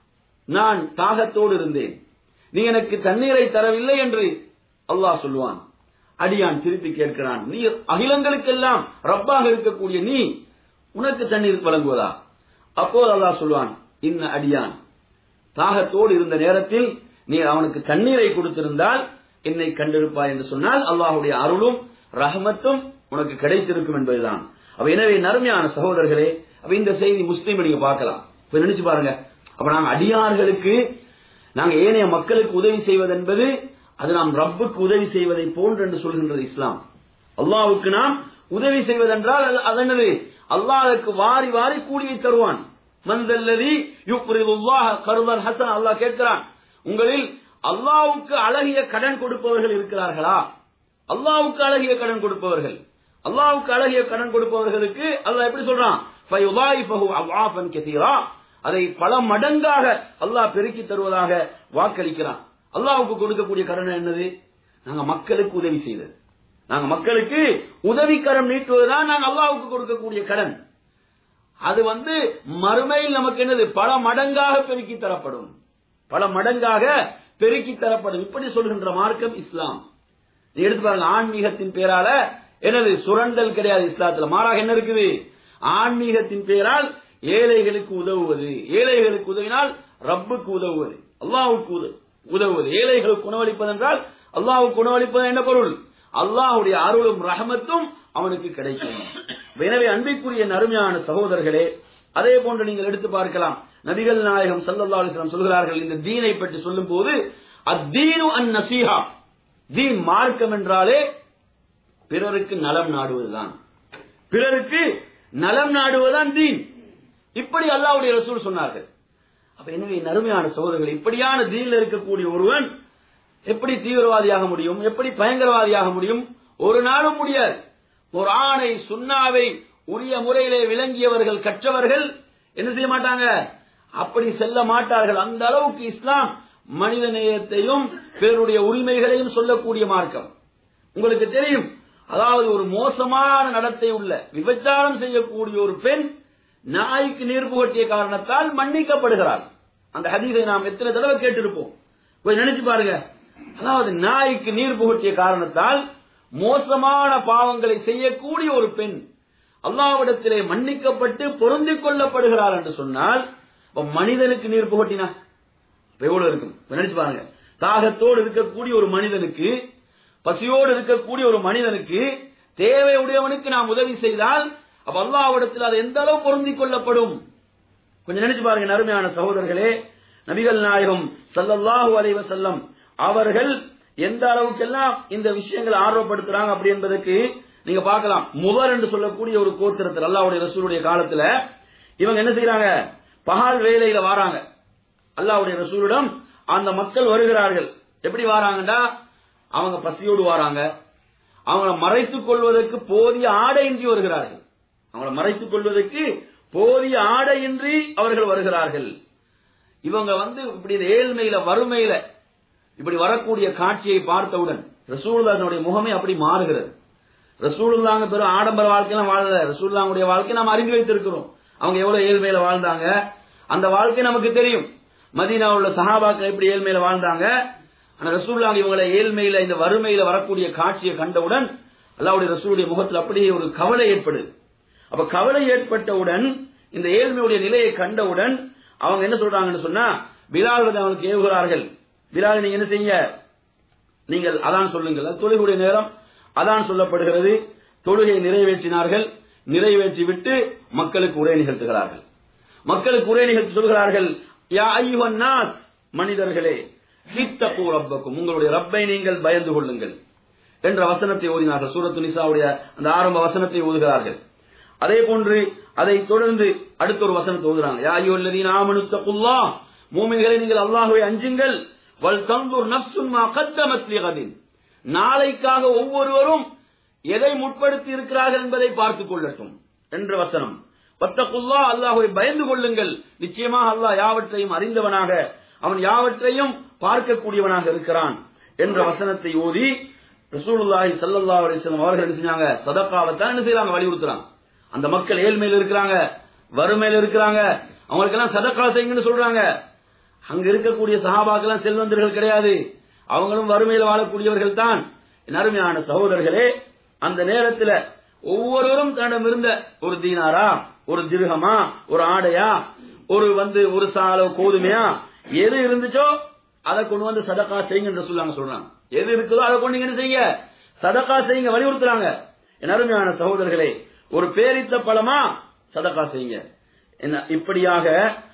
Speaker 2: நான் தாகத்தோடு இருந்தேன் நீ எனக்கு தண்ணீரை தரவில்லை என்று அல்லாஹ் சொல்லுவான் அடியான் திருப்பி கேட்கிறான் நீ அகிலங்களுக்கெல்லாம் ரப்பாக இருக்கக்கூடிய நீ உனக்கு தண்ணீர் வழங்குவதா அப்போது அல்லாஹ் சொல்லுவான் இன்ன அடியான் தாகத்தோடு இருந்த நேரத்தில் நீ அவனுக்கு தண்ணீரை கொடுத்திருந்தால் என்னை கண்டிருப்பாய் என்று சொன்னால் அல்லாஹுடைய அருளும் ரஹமத்தும் உனக்கு கிடைத்திருக்கும் என்பதுதான் அப்ப எனவே நறுமையான சகோதரர்களே அப்ப இந்த செய்தி முஸ்லீம் நீங்க பார்க்கலாம் இப்ப நினைச்சு பாருங்க அப்ப நாங்க அடியார்களுக்கு நாங்க ஏனைய மக்களுக்கு உதவி செய்வது என்பது அது நாம் ரப்புக்கு உதவி செய்வதை போன்று என்று சொல்கின்றது இஸ்லாம் அல்லாவுக்கு நாம் உதவி செய்வதென்றால் அது- அது என்னது அல்லாஹ்வுக்கு வாரி வாரி கூலியை தருவான் மந்தல்லதி யுக்ரிதுல்லாஹ கருதல் ஹசன் அல்லாஹ் கேட்கிறான் உங்களில் அல்லாஹ்வுக்கு அழகிய கடன் கொடுப்பவர்கள் இருக்கிறார்களா அல்லாஹ்வுக்கு அழகிய கடன் கொடுப்பவர்கள் அல்லாஹ்வுக்கு அழகிய கடன் கொடுப்பவர்களுக்கு அல்லாஹ் எப்படி சொல்றான் ஃபயுதாயிஃபஹு அவ்ஆஃபன் கஸீரா அதை பல மடங்காக அல்லாஹ் பெருக்கி தருவதாக வாக்களிக்கிறான் அல்லாஹ்வுக்கு கொடுக்கக்கூடிய கடன் என்னது நாங்க மக்களுக்கு உதவி செய்தது நாங்க மக்களுக்கு உதவிக்கரம் நீட்டுவதுதான் நாங்க அல்லாஹ்வுக்கு கொடுக்கக்கூடிய கடன் அது வந்து மறுமையில் நமக்கு என்னது பல மடங்காக பெருக்கி தரப்படும் பல மடங்காக பெருக்கி தரப்படும் இப்படி சொல்கின்ற மார்க்கம் இஸ்லாம் நீ எடுத்து பாருங்க ஆன்மீகத்தின் பேரால என்னது சுரண்டல் கிடையாது இஸ்லாத்துல மாறாக என்ன இருக்குது ஆன்மீகத்தின் பேரால் ஏழைகளுக்கு உதவுவது ஏழைகளுக்கு உதவினால் ரப்புக்கு உதவுவது அல்லாஹ்வுக்கு உத- உதவுவது ஏழைகளுக்கு உணவளிப்பது என்றால் அல்லாஹ்வுக்கு உணவளிப்பது என்ன பொருள் அல்லாஹ்வுடைய அருளும் ரஹமத்தும் அவனுக்கு கிடைக்கும் எனவே அன்பிற்குரிய நறுமையான சகோதரர்களே அதே போன்று நீங்கள் எடுத்து பார்க்கலாம் நபிகள் நாயகம் ஸல்லல்லாஹு அலைஹி வஸல்லம் சொல்கிறார்கள் இந்த தீனை பற்றி சொல்லும் போது அத்தீனு அன் நசீஹா தீன் மார்க்கம் என்றாலே பிறருக்கு நலம் நாடுவதுதான் பிறருக்கு நலம் நாடுவதுதான் தீன் இப்படி அல்லாஹ்வுடைய ரசூல் சொன்னார்கள் அப்ப எனவே நறுமையான சகோதரர்கள் இப்படியான தீனில் இருக்கக்கூடிய ஒருவன் எப்படி தீவிரவாதியாக முடியும் எப்படி பயங்கரவாதியாக முடியும் ஒரு நாளும் முடியாது ஒரு ஆணை சுண்ணாவை உரிய முறையிலே விளங்கியவர்கள் கற்றவர்கள் என்ன செய்ய மாட்டாங்க அப்படி செல்ல மாட்டார்கள் அந்த அளவுக்கு இஸ்லாம் மனித நேயத்தையும் பிறருடைய உரிமைகளையும் சொல்லக்கூடிய மார்க்கம் உங்களுக்கு தெரியும் அதாவது ஒரு மோசமான நடத்தை உள்ள விபச்சாரம் செய்யக்கூடிய ஒரு பெண் நாய்க்கு நீர் புகட்டிய காரணத்தால் மன்னிக்கப்படுகிறாள் அந்த ஹதீஸை நாம் எத்தனை தடவை கேட்டிருப்போம் கொஞ்சம் நினைச்சு பாருங்க அதாவது நாய்க்கு நீர் புகட்டிய காரணத்தால் மோசமான பாவங்களை செய்யக்கூடிய ஒரு பெண் அல்லாவிடத்திலே மன்னிக்கப்பட்டு பொருந்திக் கொள்ளப்படுகிறாள் என்று சொன்னால் அப்ப மனிதனுக்கு நீர் புகட்டினா அப்ப எவ்வளவு இருக்கும் இப்ப நினைச்சு பாருங்க தாகத்தோடு இருக்கக்கூடிய ஒரு மனிதனுக்கு பசியோடு இருக்கக்கூடிய ஒரு மனிதனுக்கு தேவை உடையவனுக்கு நாம் உதவி செய்தால் அப்ப அல்லாவிடத்தில் அது எந்த அளவு பொருந்திக் கொள்ளப்படும் கொஞ்சம் நினைச்சு பாருங்க நறுமையான சகோதரர்களே நபிகள் நாயகம் ஸல்லல்லாஹு அலைஹி வஸல்லம் அவர்கள் எந்த அளவுக்கெல்லாம் இந்த விஷயங்களை ஆர்வப்படுத்துறாங்க அப்படி என்பதற்கு நீங்க பார்க்கலாம் முதர் என்று சொல்லக்கூடிய ஒரு கோத்திரத்தில் அல்லாஹ்வுடைய ரசூலுடைய காலத்துல இவங்க என்ன செய்யறாங்க பகல் வேலையில வாராங்க அல்லாஹ்வுடைய ரசூலிடம் அந்த மக்கள் வருகிறார்கள் எப்படி வாராங்கடா அவங்க பசியோடு வாராங்க அவங்கள மறைத்துக் கொள்வதற்கு போதிய ஆடையின்றி வருகிறார்கள் அவங்கள மறைத்துக் கொள்வதற்கு போதிய ஆடையின்றி அவர்கள் வருகிறார்கள் இவங்க வந்து இப்படி இந்த ஏழ்மையில வறுமையில இப்படி வரக்கூடிய காட்சியை பார்த்தவுடன் ரசூலுல்லாஹ்வுடைய முகமே அப்படி மாறுகிறது ரசூலுல்லாங்க பெரும் ஆடம்பர வாழ்க்கையெல்லாம் வாழல ரசூலுல்லாவுடைய வாழ்க்கை நாம் அறிந்து வைத்திருக்கிறோம் அவங்க எவ்வளவு ஏழ்மையில வாழ்ந்தாங்க அந்த வாழ்க்கை நமக்கு தெரியும் மதீனா உள்ள சஹாபாக்கள் எப்படி ஏழ்மையில வாழ்ந்தாங்க ஆனா ரசூலுல்லாஹ் இவங்களை ஏழ்மையில இந்த வறுமையில வரக்கூடிய காட்சியை கண்டவுடன் அல்லாஹ்வுடைய ரசூலுடைய முகத்தில் அப்படியே ஒரு கவலை ஏற்படுது அப்ப கவலை ஏற்பட்டவுடன் இந்த ஏழ்மையுடைய நிலையை கண்டவுடன் அவங்க என்ன சொல்றாங்கன்னு சொன்னா பிலால் வந்து அவனுக்கு ஏவுகிறார்கள் பிலால் நீங்க என்ன செய்ய நீங்கள் அதான் சொல்லுங்கள் அது தொழுகையுடைய நேரம் அதான் சொல்லப்படுகிறது தொழுகை நிறைவேற்றினார்கள் நிறைவேற்றி விட்டு மக்களுக்கு உரை நிகழ்த்துகிறார்கள் மக்களுக்கு உரை நிகழ்த்தி சொல்கிறார்கள் யா ஐயுவன் நாஸ் மனிதர்களே ஹித்தகு ரப்பக்கும் உங்களுடைய ரப்பை நீங்கள் பயந்து கொள்ளுங்கள் என்ற வசனத்தை ஓதினார்கள் சூரத்து நிசாவுடைய அந்த ஆரம்ப வசனத்தை ஓதுகிறார்கள் அதே போன்று அதை தொடர்ந்து அடுத்த ஒரு வசனத்தை ஓதுறாங்க யா ஐயுவல்லதீன ஆமனு தக்குல்லாஹ் மூமின்களை நீங்கள் அல்லாஹ்வை அஞ்சுங்கள் வல் தந்துர் நஃப்சுன் மா கத்தமத் லிகதின் நாளைக்காக ஒவ்வொருவரும் எதை முற்படுத்தி இருக்கிறார்கள் என்பதை பார்த்துக் கொள்ளட்டும் என்ற வசனம் பத்தகுல்லா அல்லாஹ்வை பயந்து கொள்ளுங்கள் நிச்சயமாக அல்லாஹ் யாவற்றையும் அறிந்தவனாக அவன் யாவற்றையும் பார்க்கக்கூடியவனாக இருக்கிறான் என்ற வசனத்தை ஓதி ரசூலுல்லாஹி ஸல்லல்லாஹு அலைஹி வஸல்லம் அவர்கள் என்ன செஞ்சாங்க சதகாவை தான் என்ன செய்றாங்க வலியுறுத்துறாங்க அந்த மக்கள் ஏழ்மையில் இருக்கிறாங்க வறுமையில் இருக்கிறாங்க அவங்களுக்கு எல்லாம் சதக்கா செய்யுங்கன்னு சொல்றாங்க அங்க இருக்கக்கூடிய சஹாபாக்கெல்லாம் செல்வந்தர்கள் கிடையாது அவங்களும் வறுமையில் வாழக்கூடியவர்கள் தான் என் அருமையான சகோதரர்களே அந்த நேரத்தில் ஒவ்வொருவரும் தன்னிடம் இருந்த ஒரு தீனாரா ஒரு திருகமா ஒரு ஆடையா ஒரு வந்து ஒரு சாலோ கோதுமையா எது இருந்துச்சோ அதை கொண்டு வந்து சதக்கா செய்யுங்க என்று சொல்லாங்க சொல்றாங்க எது இருக்குதோ அதை கொண்டு என்ன செய்யுங்க சதக்கா செய்யுங்க வலியுறுத்துறாங்க என் அருமையான சகோதரர்களே ஒரு பேரித்த பழமா சதக்கா செய்யுங்க என்ன இப்படியாக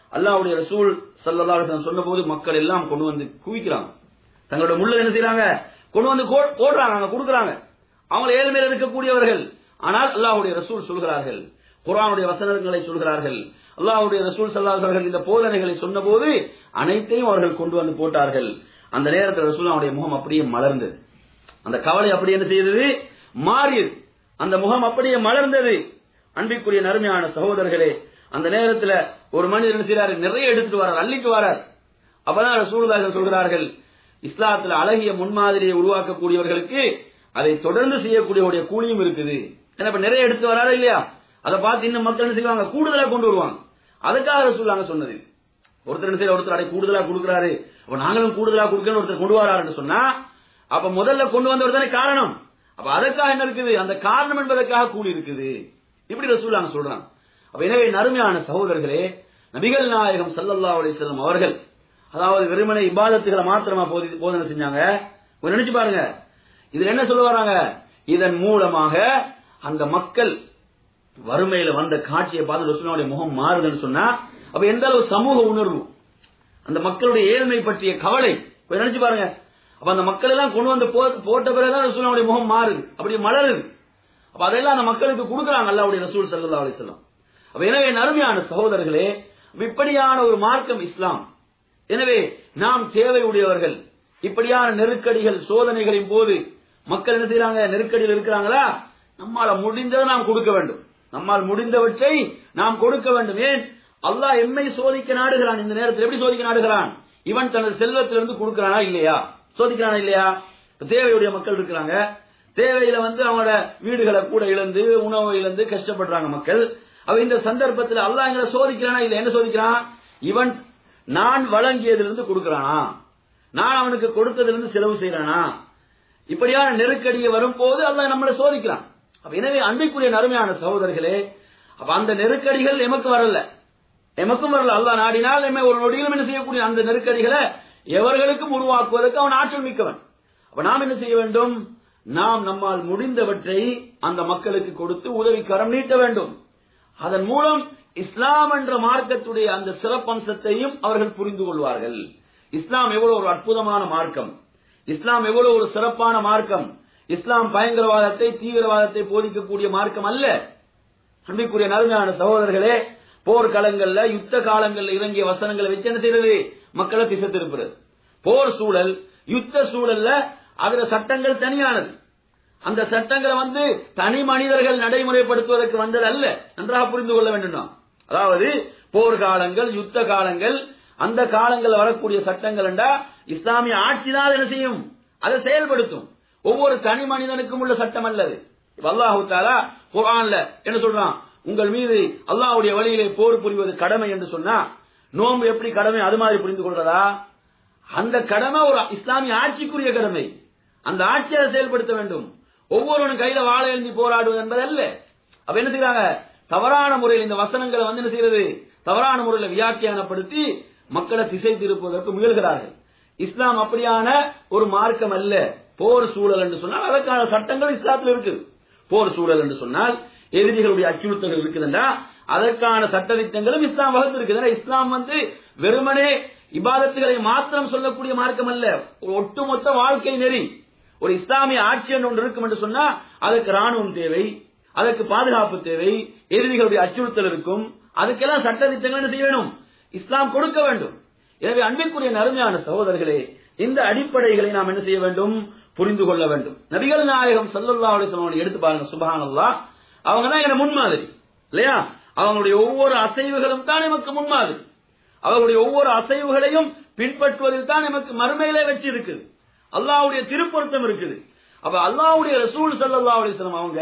Speaker 2: அல்லாஹ்வுடைய ரசூல் ஸல்லல்லாஹு அலைஹி வஸல்லம் சொன்னபோது மக்கள் எல்லாம் கொண்டு வந்து குவிக்கிறாங்க தங்களோட முள்ள என்ன செய்றாங்க கொண்டு வந்து கோ- போடுறாங்க அங்க கொடுக்குறாங்க அவங்க ஏழ்மையில இருக்கக்கூடியவர்கள் ஆனால் அல்லாஹ்வுடைய ரசூல் சொல்கிறார்கள் குர்ஆனுடைய வசனங்களை சொல்கிறார்கள் அல்லாஹ்வுடைய ரசூல் ஸல்லல்லாஹு அலைஹி வஸல்லம் இந்த போதனைகளை சொன்னபோது அனைத்தையும் அவர்கள் கொண்டு வந்து போட்டார்கள் அந்த நேரத்தில் ரசூலுல்லாஹ்வுடைய முகம் அப்படியே மலர்ந்தது அந்த கவலை அப்படி என்ன செய்தது மாறியது அந்த முகம் அப்படியே மலர்ந்தது அன்பிற்குரிய நறுமையான சகோதரர்களே அந்த நேரத்துல ஒரு மனிதர் என்ன செய்றாரு நிறைய எடுத்துட்டு வரார் அள்ளிட்டு வரார் அப்பதான் ரசூலுல்லாஹி சொல்கிறார்கள் இஸ்லாத்துல அழகிய முன்மாதிரியை உருவாக்கக்கூடியவர்களுக்கு அதை தொடர்ந்து செய்யக்கூடியவருடைய கூலியும் இருக்குது ஏன்னா இப்ப நிறைய எடுத்து வராரா இல்லையா அதை பார்த்து இன்னும் மக்கள் என்ன செய்வாங்க கூடுதலா கொண்டு வருவாங்க அதுக்காக ரசூலுல்லாஹ் சொன்னது ஒருத்தர் என்ன செய்யற ஒருத்தர் அடை கூடுதலா கொடுக்குறாரு அப்ப நாங்களும் கூடுதலா கொடுக்கணும் ஒருத்தர் கொண்டு வராருன்னு சொன்னா அப்ப முதல்ல கொண்டு வந்தவர் தானே காரணம் அப்ப அதற்காக என்ன இருக்குது அந்த காரணம் என்பதற்காக கூலி இருக்குது இப்படி ரசூலாங்க சொல்றாங்க அப்ப எனவே நறுமையான சகோதரர்களே நபிகள் நாயகம் ஸல்லல்லாஹு அலைஹி வஸல்லம் அவர்கள் அதாவது வெறுமனே இபாதத்துகளை மாத்திரமா போதி- போதனை செஞ்சாங்க கொஞ்சம் நினைச்சு பாருங்க இதுல என்ன சொல்ல வராங்க இதன் மூலமாக அந்த மக்கள் வறுமையில வந்த காட்சியை பார்த்து ரசூலுடைய முகம் மாறுதுன்னு சொன்னா அப்ப எந்த அளவு சமூக உணர்வு அந்த மக்களுடைய ஏழ்மை பற்றிய கவலை கொஞ்சம் நினைச்சு பாருங்க அப்ப அந்த மக்கள் எல்லாம் கொண்டு வந்து போ- போட்ட பிறகுதான் ரசூலுடைய முகம் மாறுது அப்படி மலருது அப்ப அதெல்லாம் அந்த மக்களுக்கு கொடுக்குறாங்க அல்லாவுடைய ரசூல் ஸல்லல்லாஹு அலைஹி வஸல்லம் அப்ப எனவே நறுமையான சகோதரர்களே அப்ப இப்படியான ஒரு மார்க்கம் இஸ்லாம் எனவே நாம் தேவையுடையவர்கள் இப்படியான நெருக்கடிகள் சோதனைகளின் போது மக்கள் என்ன செய்றாங்க நெருக்கடியில் இருக்கிறாங்களா நம்மால முடிந்ததை நாம் கொடுக்க வேண்டும் நம்மால் முடிந்தவற்றை நாம் கொடுக்க வேண்டும் ஏன் அல்லாஹ் எம்மை சோதிக்க நாடுகிறான் இந்த நேரத்தில் எப்படி சோதிக்க நாடுகிறான் இவன் தனது செல்வத்திலிருந்து கொடுக்கிறானா இல்லையா சோதிக்கிறானா இல்லையா இப்ப தேவையுடைய மக்கள் இருக்கிறாங்க தேவையில வந்து அவங்களோட வீடுகளை கூட இழந்து உணவு இழந்து கஷ்டப்படுறாங்க மக்கள் அவ இந்த சந்தர்ப்பத்தில் அல்லாஹ் எங்களை சோதிக்கிறானா இல்ல என்ன சோதிக்கிறான் இவன் நான் வழங்கியதிலிருந்து கொடுக்கிறானா நான் அவனுக்கு கொடுத்ததிலிருந்து செலவு செய்யறானா இப்படியான நெருக்கடியை வரும்போது அல்லாஹ் நம்மளை சோதிக்கிறான் அப்ப எனவே அன்பிற்குரிய நறுமையான சகோதரர்களே அப்ப அந்த நெருக்கடிகள் எமக்கு வரல எமக்கும் வரல அல்லாஹ் நாடினால் எம்மை ஒரு நொடியிலும் என்ன செய்யக்கூடிய அந்த நெருக்கடிகளை எவர்களுக்கும் உருவாக்குவதற்கு அவன் ஆற்றல் மிக்கவன் அப்ப நாம் என்ன செய்ய வேண்டும் நாம் நம்மால் முடிந்தவற்றை அந்த மக்களுக்கு கொடுத்து உதவி கரம் நீட்ட வேண்டும் அதன் மூலம் இஸ்லாம் என்ற மார்க்கத்துடைய அந்த சிறப்பம்சத்தையும் அவர்கள் புரிந்து கொள்வார்கள் இஸ்லாம் எவ்வளவு ஒரு அற்புதமான மார்க்கம் இஸ்லாம் எவ்வளவு ஒரு சிறப்பான மார்க்கம் இஸ்லாம் பயங்கரவாதத்தை தீவிரவாதத்தை போதிக்கக்கூடிய மார்க்கம் அல்ல அன்பிற்குரிய நறுமையான சகோதரர்களே போர்க்களங்கள்ல யுத்த காலங்கள்ல இறங்கிய வசனங்களை வச்சு என்ன செய்யறது மக்களை திசை திருப்புறது போர் சூழல் யுத்த சூழல்ல அதுல சட்டங்கள் தனியானது அந்த சட்டங்களை வந்து தனி மனிதர்கள் நடைமுறைப்படுத்துவதற்கு வந்தது அல்ல நன்றாக புரிந்து கொள்ள வேண்டும் நாம். அதாவது போர்க்காலங்கள் யுத்த காலங்கள் அந்த காலங்களில் வரக்கூடிய சட்டங்கள் என்றா இஸ்லாமிய ஆட்சி தான் என்ன செய்யும் அதை செயல்படுத்தும் ஒவ்வொரு தனி மனிதனுக்கும் உள்ள சட்டம் அல்லது இப்ப அல்லாஹு தாலா குர்ஆன்ல என்ன சொல்றான் உங்கள் மீது அல்லாஹ்வுடைய வழியிலே போர் புரிவது கடமை என்று சொன்னா நோன்பு எப்படி கடமை அது மாதிரி புரிந்து கொள்றதா அந்த கடமை ஒரு இஸ்லாமிய ஆட்சிக்குரிய கடமை அந்த ஆட்சியை அதை செயல்படுத்த வேண்டும் ஒவ்வொருவனும் கையில வாழ எழுந்தி போராடுவது என்பது அல்ல அப்ப என்ன செய்யறாங்க தவறான முறையில் இந்த வசனங்களை வந்து என்ன செய்யறது தவறான முறையில் வியாக்கியானப்படுத்தி மக்களை திசை திருப்புவதற்கு முயல்கிறார்கள் இஸ்லாம் அப்படியான ஒரு மார்க்கம் அல்ல போர் சூழல் என்று சொன்னால் அதற்கான சட்டங்கள் இஸ்லாத்தில் இருக்குது போர் சூழல் என்று சொன்னால் எதிரிகளுடைய அச்சுறுத்தல்கள் இருக்குதுன்றா அதற்கான சட்டதிட்டங்களும் இஸ்லாம் வகுத்திருக்குது இஸ்லாம் வந்து வெறுமனே இபாதத்துகளை மாத்திரம் சொல்லக்கூடிய மார்க்கம் அல்ல ஒரு ஒட்டுமொத்த வாழ்க்கை நெறி ஒரு இஸ்லாமிய ஆட்சி என்று ஒன்று இருக்கும் என்று சொன்னா அதற்கு ராணுவம் தேவை அதற்கு பாதுகாப்பு தேவை எதிரிகளுடைய அச்சுறுத்தல் இருக்கும் அதுக்கெல்லாம் சட்டதிட்டங்கள் என்ன செய்ய வேணும் இஸ்லாம் கொடுக்க வேண்டும் எனவே அன்பிற்குரிய நறுமையான சகோதரர்களே இந்த அடிப்படைகளை நாம் என்ன செய்ய வேண்டும் புரிந்து கொள்ள வேண்டும் நபிகள் நாயகம் சல்லல்லா அலிஸ்லாமோட எடுத்து பாருங்க சுபஹானல்லா அவங்க தான் எங்க முன்மாதிரி இல்லையா அவங்களுடைய ஒவ்வொரு அசைவுகளும் தான் நமக்கு முன்மாதிரி அவர்களுடைய ஒவ்வொரு அசைவுகளையும் பின்பற்றுவதில் தான் நமக்கு மறுமையிலே வெற்றி இருக்குது அல்லாஹ்வுடைய திருப்பொருத்தம் இருக்குது அப்ப அல்லாஹ்வுடைய ரசூல் ஸல்லல்லாஹு அலைஹி வஸல்லம் அவங்க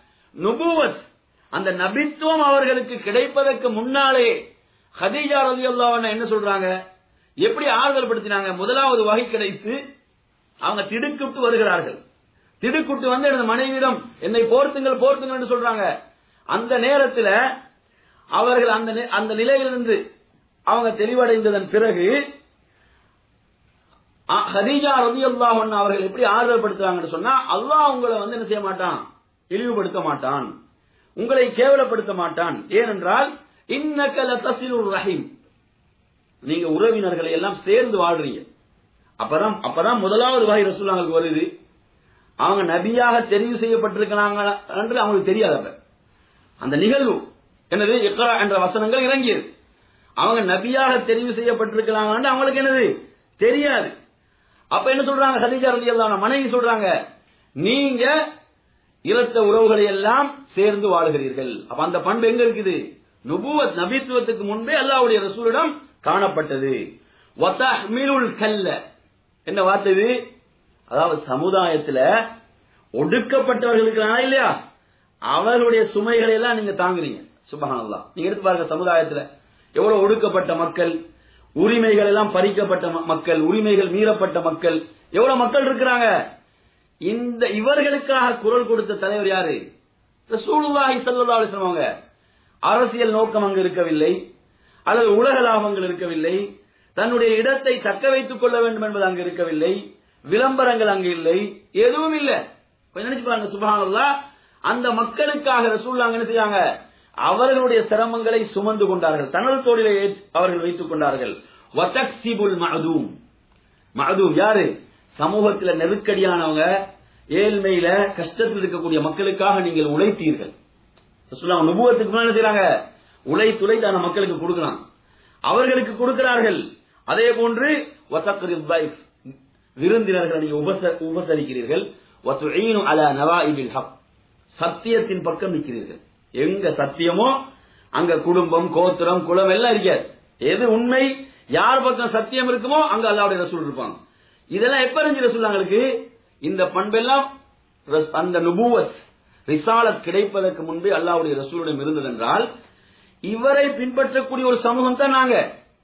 Speaker 2: நுபுவத் அந்த நபித்துவம் அவர்களுக்கு கிடைப்பதற்கு முன்னாலே ஹதீஜா ரலியல்லாஹு அன்ஹா என்ன சொல்றாங்க எப்படி ஆறுதல் படுத்தினாங்க முதலாவது வகை கிடைத்து அவங்க திடுக்கிட்டு வருகிறார்கள் திடுக்குட்டு வந்து எனது மனைவியிடம் என்னை போர்த்துங்கள் போர்த்துங்கள் என்று சொல்றாங்க அந்த நேரத்தில் அவர்கள் அந்த நி- அந்த நிலையிலிருந்து அவங்க தெளிவடைந்ததன் பிறகு அ- ஹதீஜா ரலியல்லாஹு அன்ஹா அவர்கள் எப்படி ஆறுதல் படுத்துறாங்கன்னு சொன்னா அல்லாஹ் உங்களை வந்து என்ன செய்ய மாட்டான் இழிவுபடுத்த மாட்டான் உங்களை கேவலப்படுத்த மாட்டான் ஏனென்றால் இன்னக்க லதசிலுர் ரஹீம் நீங்க உறவினர்களை எல்லாம் சேர்ந்து வாழ்றீங்க அப்பதான் அப்பதான் முதலாவது வகை ரசூலாங்களுக்கு வருது அவங்க நபியாக தெரிவு செய்யப்பட்டிருக்கிறாங்க என்று அவங்களுக்கு தெரியாது அப்ப அந்த நிகழ்வு என்னது இக்ரா என்ற வசனங்கள் இறங்கியது அவங்க நபியாக தெரிவு செய்யப்பட்டிருக்கிறாங்கன்னு அவங்களுக்கு என்னது தெரியாது அப்ப என்ன சொல்றாங்க ஹதீஜா ரலியல்லாஹு மனைவி சொல்றாங்க நீங்க இரத்த உறவுகளை எல்லாம் சேர்ந்து வாழுகிறீர்கள் அப்ப அந்த பண்பு எங்க இருக்குது நுபுவத் நபித்துவத்துக்கு முன்பே அல்லாஹ்வுடைய ரசூலிடம் காணப்பட்டது வதஹ்மிலுல் கல்ல என்ன வார்த்தை இது அதாவது சமுதாயத்துல ஒடுக்கப்பட்டவர்கள் இருக்கிறாங்க இல்லையா அவர்களுடைய சுமைகளை எல்லாம் நீங்க தாங்குறீங்க சுபஹானல்லாஹ் நீங்க எடுத்து பாருங்க சமுதாயத்துல எவ்வளவு ஒடுக்கப்பட்ட மக்கள் உரிமைகள் எல்லாம் பறிக்கப்பட்ட ம- மக்கள் உரிமைகள் மீறப்பட்ட மக்கள் எவ்வளவு மக்கள் இருக்கிறாங்க இந்த இவர்களுக்காக குரல் கொடுத்த தலைவர் யாரு ரசூலுல்லாஹி ஸல்லல்லாஹு அலைஹி வஸல்லம் அவங்க அரசியல் நோக்கம் அங்கு இருக்கவில்லை அல்லது உலக லாபங்கள் இருக்கவில்லை தன்னுடைய இடத்தை தக்க வைத்துக் கொள்ள வேண்டும் என்பது அங்கு இருக்கவில்லை விளம்பரங்கள் அங்கு இல்லை எதுவும் இல்லை கொஞ்சம் நினைச்சு பாருங்க சுபஹானல்லாஹ் அந்த மக்களுக்காக ரசூலுல்லாஹ் என்ன செய்யாங்க அவர்களுடைய சிரமங்களை சுமந்து கொண்டார்கள் தனது தோளிலே ஏற்று அவர்கள் வைத்துக் கொண்டார்கள் வதக்சிபுல் மஅதூம் மஅதூம் யாரு சமூகத்தில் நெருக்கடியானவங்க ஏழ்மையில கஷ்டத்தில் இருக்கக்கூடிய மக்களுக்காக நீங்கள் உழைத்தீர்கள் ரசூலுல்லாஹ் நுபுவத்துக்கு முன்னாடி என்ன செய்றாங்க உழை துளைத்து அந்த மக்களுக்கு கொடுக்கலாம் அவர்களுக்கு கொடுக்கிறார்கள் அதே போன்று வசக்ரித் தைஃப் விருந்தினர்களை நீங்க உபச- உபசரிக்கிறீர்கள் வத்துஈனு அலா நவாஇபில் ஹக் சத்தியத்தின் பக்கம் நிற்கிறீர்கள் எங்க சத்தியமோ அங்க குடும்பம் கோத்திரம் குலம் எல்லாம் இருக்காது எது உண்மை யார் பக்கம் சத்தியம் இருக்குமோ அங்க அல்லாவுடைய ரசூல் இருப்பாங்க இதெல்லாம் எப்ப அறிஞ்சு ரசூல்லாங்களுக்கு இந்த பண்பெல்லாம் ரஸ்- அந்த நுபுவத் ரிசாலத் கிடைப்பதற்கு முன்பே அல்லாவுடைய ரசூலிடம் இருந்ததென்றால் இவரை பின்பற்றக்கூடிய ஒரு சமூகம் தான் நாங்க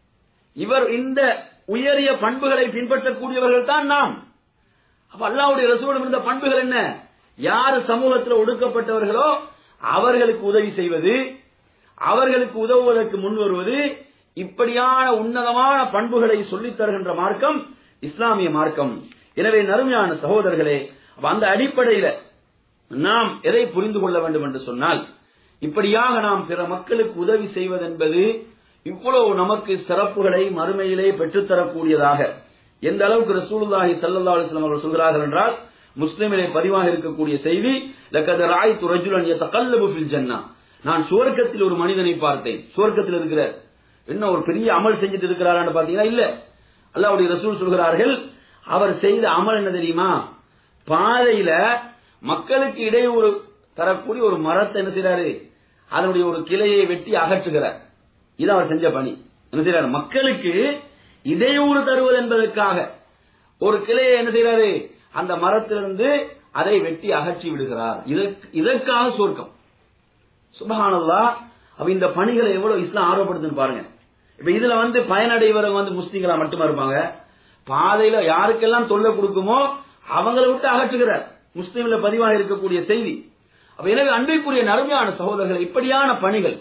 Speaker 2: இவர் இந்த உயரிய பண்புகளை பின்பற்றக்கூடியவர்கள் தான் நாம் அப்ப அல்லாவுடைய ரசூலிடம் இருந்த பண்புகள் என்ன யார் சமூகத்தில் ஒடுக்கப்பட்டவர்களோ அவர்களுக்கு உதவி செய்வது அவர்களுக்கு உதவுவதற்கு முன் வருவது இப்படியான உன்னதமான பண்புகளை சொல்லித் தருகின்ற மார்க்கம் இஸ்லாமிய மார்க்கம் எனவே நறுமையான சகோதரர்களே அப்ப அந்த அடிப்படையில நாம் எதை புரிந்து கொள்ள வேண்டும் என்று சொன்னால் இப்படியாக நாம் பிற மக்களுக்கு உதவி செய்வதென்பது இவ்வளவு நமக்கு சிறப்புகளை மறுமையிலே பெற்றுத்தரக்கூடியதாக எந்த அளவுக்கு ரசூலுல்லாஹி ஸல்லல்லாஹு அலைஹி வஸல்லம் அவர்கள் சொல்கிறார்கள் என்றால் முஸ்லிமிலே பதிவாக இருக்கக்கூடிய செய்தி லக்கத ராய்த்து ரஜுலன் யதகல்லபு ஃபில் ஜன்னா நான் சுவர்க்கத்தில் ஒரு மனிதனை பார்த்தேன் சுவர்க்கத்தில் இருக்கிற என்ன ஒரு பெரிய அமல் செஞ்சுட்டு இருக்கிறாரான்னு பாத்தீங்கன்னா இல்ல அல்லாஹ்வுடைய ரசூல் சொல்கிறார்கள் அவர் செய்த அமல் என்ன தெரியுமா பாதையில மக்களுக்கு இடையூறு தரக்கூடிய ஒரு மரத்தை என்ன செய்றாரு அதனுடைய ஒரு கிளையை வெட்டி அகற்றுகிறார் இது அவர் செஞ்ச பணி என்ன செய்றாரு மக்களுக்கு இடையூறு தருவது என்பதற்காக ஒரு கிளையை என்ன செய்றாரு அந்த மரத்திலிருந்து அதை வெட்டி அகற்றி விடுகிறார் இதற்கு- இதற்காக சொர்க்கம் சுபஹானல்லா அப்ப இந்த பணிகளை எவ்வளவு இஸ்லாம் ஆர்வப்படுதுன்னு பாருங்க இப்ப இதுல வந்து பயனடைவரவங்க வந்து முஸ்லீம்களா மட்டுமா இருப்பாங்க பாதையில யாருக்கெல்லாம் தொல்லை கொடுக்குமோ அவங்கள விட்டு அகற்றுகிறார் முஸ்லீம்ல பதிவாக இருக்கக்கூடிய செய்தி அப்ப எனவே அன்பிற்குரிய நறுமையான சகோதரர்கள் இப்படியான பணிகள்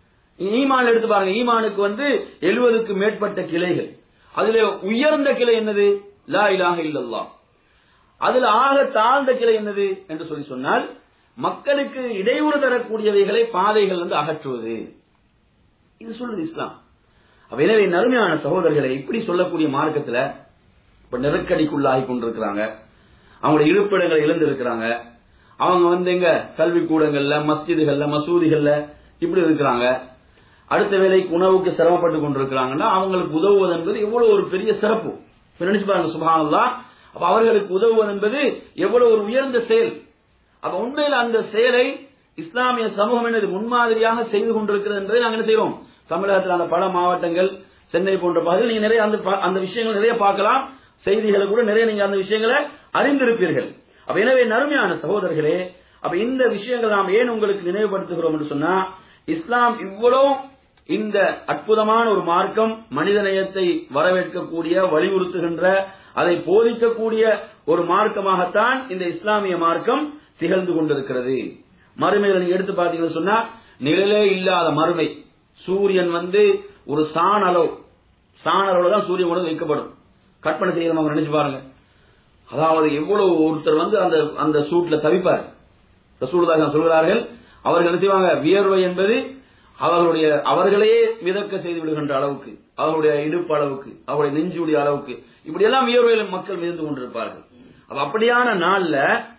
Speaker 2: ஈமான் எடுத்து பாருங்க ஈமானுக்கு வந்து எழுபதுக்கு மேற்பட்ட கிளைகள் அதுல உயர்ந்த கிளை என்னது லா இலாஹ இல்லல்லாஹ் அதுல ஆக தாழ்ந்த கிளை என்னது என்று சொல்லி சொன்னால் மக்களுக்கு இடையூறு தரக்கூடியவைகளை பாதைகள் வந்து அகற்றுவது இது சொல்லுது இஸ்லாம் அப்ப எனவே நறுமையான சகோதரர்களை இப்படி சொல்லக்கூடிய மார்க்கத்துல இப்ப நெருக்கடிக்குள்ளாகி கொண்டிருக்கிறாங்க அவங்களுடைய இருப்பிடங்களை இழந்திருக்கிறாங்க அவங்க வந்து எங்க கல்வி கூடங்கள்ல மஸ்ஜிதுகள்ல மசூதிகள்ல இப்படி இருக்கிறாங்க அடுத்த வேலைக்கு உணவுக்கு சிரமப்பட்டு கொண்டிருக்கிறாங்கன்னா அவங்களுக்கு உதவுவது என்பது எவ்வளவு ஒரு பெரிய சிறப்பு இப்ப நினைச்சு பாருங்க சுபஹானல்லா அப்ப அவர்களுக்கு உதவுவது என்பது எவ்வளவு ஒரு உயர்ந்த செயல் அப்ப உண்மையில் அந்த செயலை இஸ்லாமிய சமூகம் என்னது முன்மாதிரியாக செய்து கொண்டிருக்கிறது என்பதை நாங்கள் என்ன செய்றோம் தமிழகத்தில் அந்த பல மாவட்டங்கள் சென்னை போன்ற பகுதிகள் நீங்க நிறைய அந்த ப- அந்த விஷயங்கள் நிறைய பார்க்கலாம் செய்திகளை கூட நிறைய நீங்க அந்த விஷயங்களை அறிந்திருப்பீர்கள் அப்ப எனவே நறுமையான சகோதரர்களே அப்ப இந்த விஷயங்கள் நாம் ஏன் உங்களுக்கு நினைவுபடுத்துகிறோம் என்று சொன்னா இஸ்லாம் இவ்வளவு இந்த அற்புதமான ஒரு மார்க்கம் மனிதநேயத்தை வரவேற்கக்கூடிய வலியுறுத்துகின்ற அதை போதிக்கக்கூடிய ஒரு மார்க்கமாகத்தான் இந்த இஸ்லாமிய மார்க்கம் திகழ்ந்து கொண்டிருக்கிறது மறுமையில நீங்க எடுத்து பாத்தீங்கன்னு சொன்னா நிழலே இல்லாத மறுமை சூரியன் வந்து ஒரு சாண அளவு சாண அளவுல தான் சூரியன் கொண்டு வந்து வைக்கப்படும் கற்பனை செய்ய நம்ம நினைச்சு பாருங்க அதாவது எவ்வளவு ஒருத்தர் வந்து அந்த அந்த சூட்ல தவிப்பார் ரசூலுல்லாஹி சொல்கிறார்கள் அவர்கள் என்ன செய்வாங்க வியர்வை என்பது அவர்களுடைய அவர்களையே மிதக்க செய்து விடுகின்ற அளவுக்கு அவர்களுடைய இடுப்பு அளவுக்கு அவருடைய நெஞ்சுடைய அளவுக்கு இப்படியெல்லாம் வியர்வையில் மக்கள் மிதந்து கொண்டிருப்பார்கள் அப்ப அப்படியான நாள்ல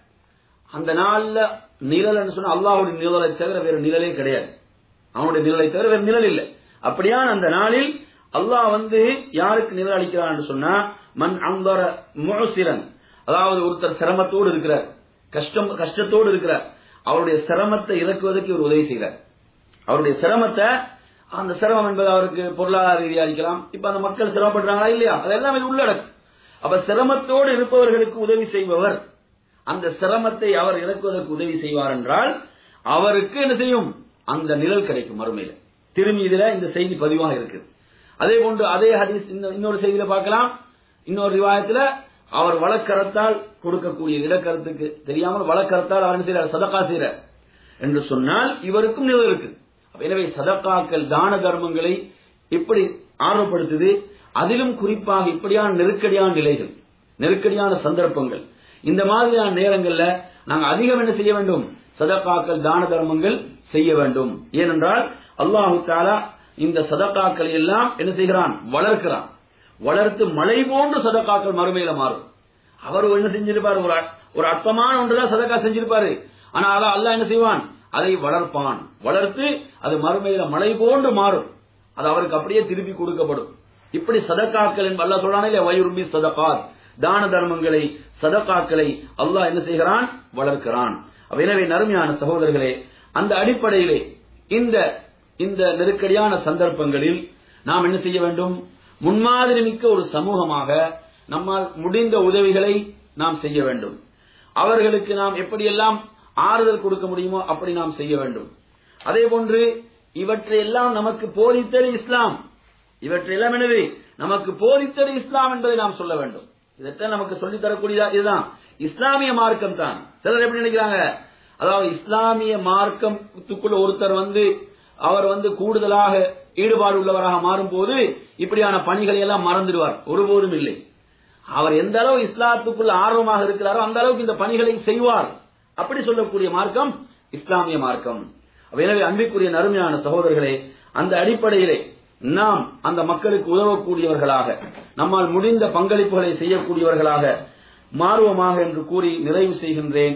Speaker 2: அந்த நாள்ல நிழல் சொன்னா அல்லாஹுடைய நிழலை தவிர வேற நிழலே கிடையாது அவனுடைய நிழலை தவிர வேற நிழல் இல்லை அப்படியான அந்த நாளில் அல்லாஹ் வந்து யாருக்கு நிழல் அளிக்கிறான் என்று சொன்னா மண் அங்கர முழசிரன் அதாவது ஒருத்தர் சிரமத்தோடு இருக்கிறார் கஷ்டம் கஷ்டத்தோடு இருக்கிறார் அவருடைய சிரமத்தை இறக்குவதற்கு இவர் உதவி செய்கிறார் அவருடைய சிரமத்தை அந்த சிரமம் என்பது அவருக்கு பொருளாதார ரீதியா இருக்கலாம் இப்ப அந்த மக்கள் சிரமப்படுறாங்களா இல்லையா அதெல்லாம் இது உள்ளடக்கும் அப்ப சிரமத்தோடு இருப்பவர்களுக்கு உதவி செய்பவர் அந்த சிரமத்தை அவர் இறக்குவதற்கு உதவி செய்வார் என்றால் அவருக்கு என்ன செய்யும் அந்த நிழல் கிடைக்கும் மறுமையில திரும்பி இதுல இந்த செய்தி பதிவாக இருக்கு அதே போன்று அதே ஹதீஸ் இன்னொரு செய்தியில பார்க்கலாம் இன்னொரு ரிவாயத்துல அவர் வழக்கரத்தால் கொடுக்கக்கூடிய இடக்கரத்துக்கு தெரியாமல் வழக்கரத்தால் அவர் என்ன செய்யறார் சதக்கா செய்யறார் என்று சொன்னால் இவருக்கும் நிழல் இருக்கு எனவே சதக்காக்கள் தான தர்மங்களை எப்படி ஆர்வப்படுத்துது அதிலும் குறிப்பாக இப்படியான நெருக்கடியான நிலைகள் நெருக்கடியான சந்தர்ப்பங்கள் இந்த மாதிரியான நேரங்கள்ல நாங்க அதிகம் என்ன செய்ய வேண்டும் சதக்காக்கள் தான தர்மங்கள் செய்ய வேண்டும் ஏனென்றால் அல்லாஹு தாலா இந்த சதக்காக்களை எல்லாம் என்ன செய்கிறான் வளர்க்கிறான் வளர்த்து மழை போன்று சதக்காக்கள் மறுமையில மாறும் அவர் என்ன செஞ்சிருப்பாரு ஒரு ஒரு அர்த்தமான ஒன்றுதான் சதக்கா செஞ்சிருப்பாரு ஆனா அதான் அல்லாஹ் என்ன செய்வான் அதை வளர்ப்பான் வளர்த்து அது மறுமையில மழை போன்று மாறும் அது அவருக்கு அப்படியே திருப்பி கொடுக்கப்படும் இப்படி சதக்காக்கள் அல்லா சொல்றானே வயுர்பி சதகாத் தான தர்மங்களை சதக்காக்களை அல்லாஹ் என்ன செய்கிறான் வளர்க்கிறான் எனவே நறுமையான சகோதரர்களே அந்த அடிப்படையிலே இந்த இந்த நெருக்கடியான சந்தர்ப்பங்களில் நாம் என்ன செய்ய வேண்டும் முன்மாதிரி மிக்க ஒரு சமூகமாக நம்மால் முடிந்த உதவிகளை நாம் செய்ய வேண்டும் அவர்களுக்கு நாம் எப்படியெல்லாம் ஆறுதல் கொடுக்க முடியுமோ அப்படி நாம் செய்ய வேண்டும் அதே போன்று இவற்றையெல்லாம் நமக்கு போதித்தது இஸ்லாம் இவற்றையெல்லாம் எனவே நமக்கு போதித்தது இஸ்லாம் என்பதை நாம் சொல்ல வேண்டும் இதைத்தான் நமக்கு சொல்லித் தரக்கூடியதா இதுதான் இஸ்லாமிய மார்க்கம் தான் சிலர் எப்படி நினைக்கிறாங்க அதாவது இஸ்லாமிய மார்க்கத்துக்குள்ள ஒருத்தர் வந்து அவர் வந்து கூடுதலாக ஈடுபாடு உள்ளவராக மாறும் போது இப்படியான பணிகளை எல்லாம் மறந்துடுவார் ஒருபோதும் இல்லை அவர் எந்த அளவு இஸ்லாத்துக்குள்ள ஆர்வமாக இருக்கிறாரோ அந்த அளவுக்கு இந்த பணிகளை செய்வார் அப்படி சொல்லக்கூடிய மார்க்கம் இஸ்லாமிய மார்க்கம் எனவே அன்பிற்குரிய நறுமையான சகோதரர்களே அந்த அடிப்படையிலே நாம் அந்த மக்களுக்கு உதவக்கூடியவர்களாக நம்மால் முடிந்த பங்களிப்புகளை செய்யக்கூடியவர்களாக மாறுவமாக என்று கூறி நிறைவு செய்கின்றேன்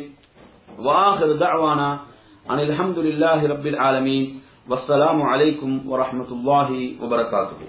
Speaker 2: வாஹர் தஅவானா அனில் அல்ஹம்துலில்லாஹி ரப்பில் ஆலமீன் வஸ்ஸலாமு அலைக்கும் வரஹ்மத்துல்லாஹி வபரகாத்துஹு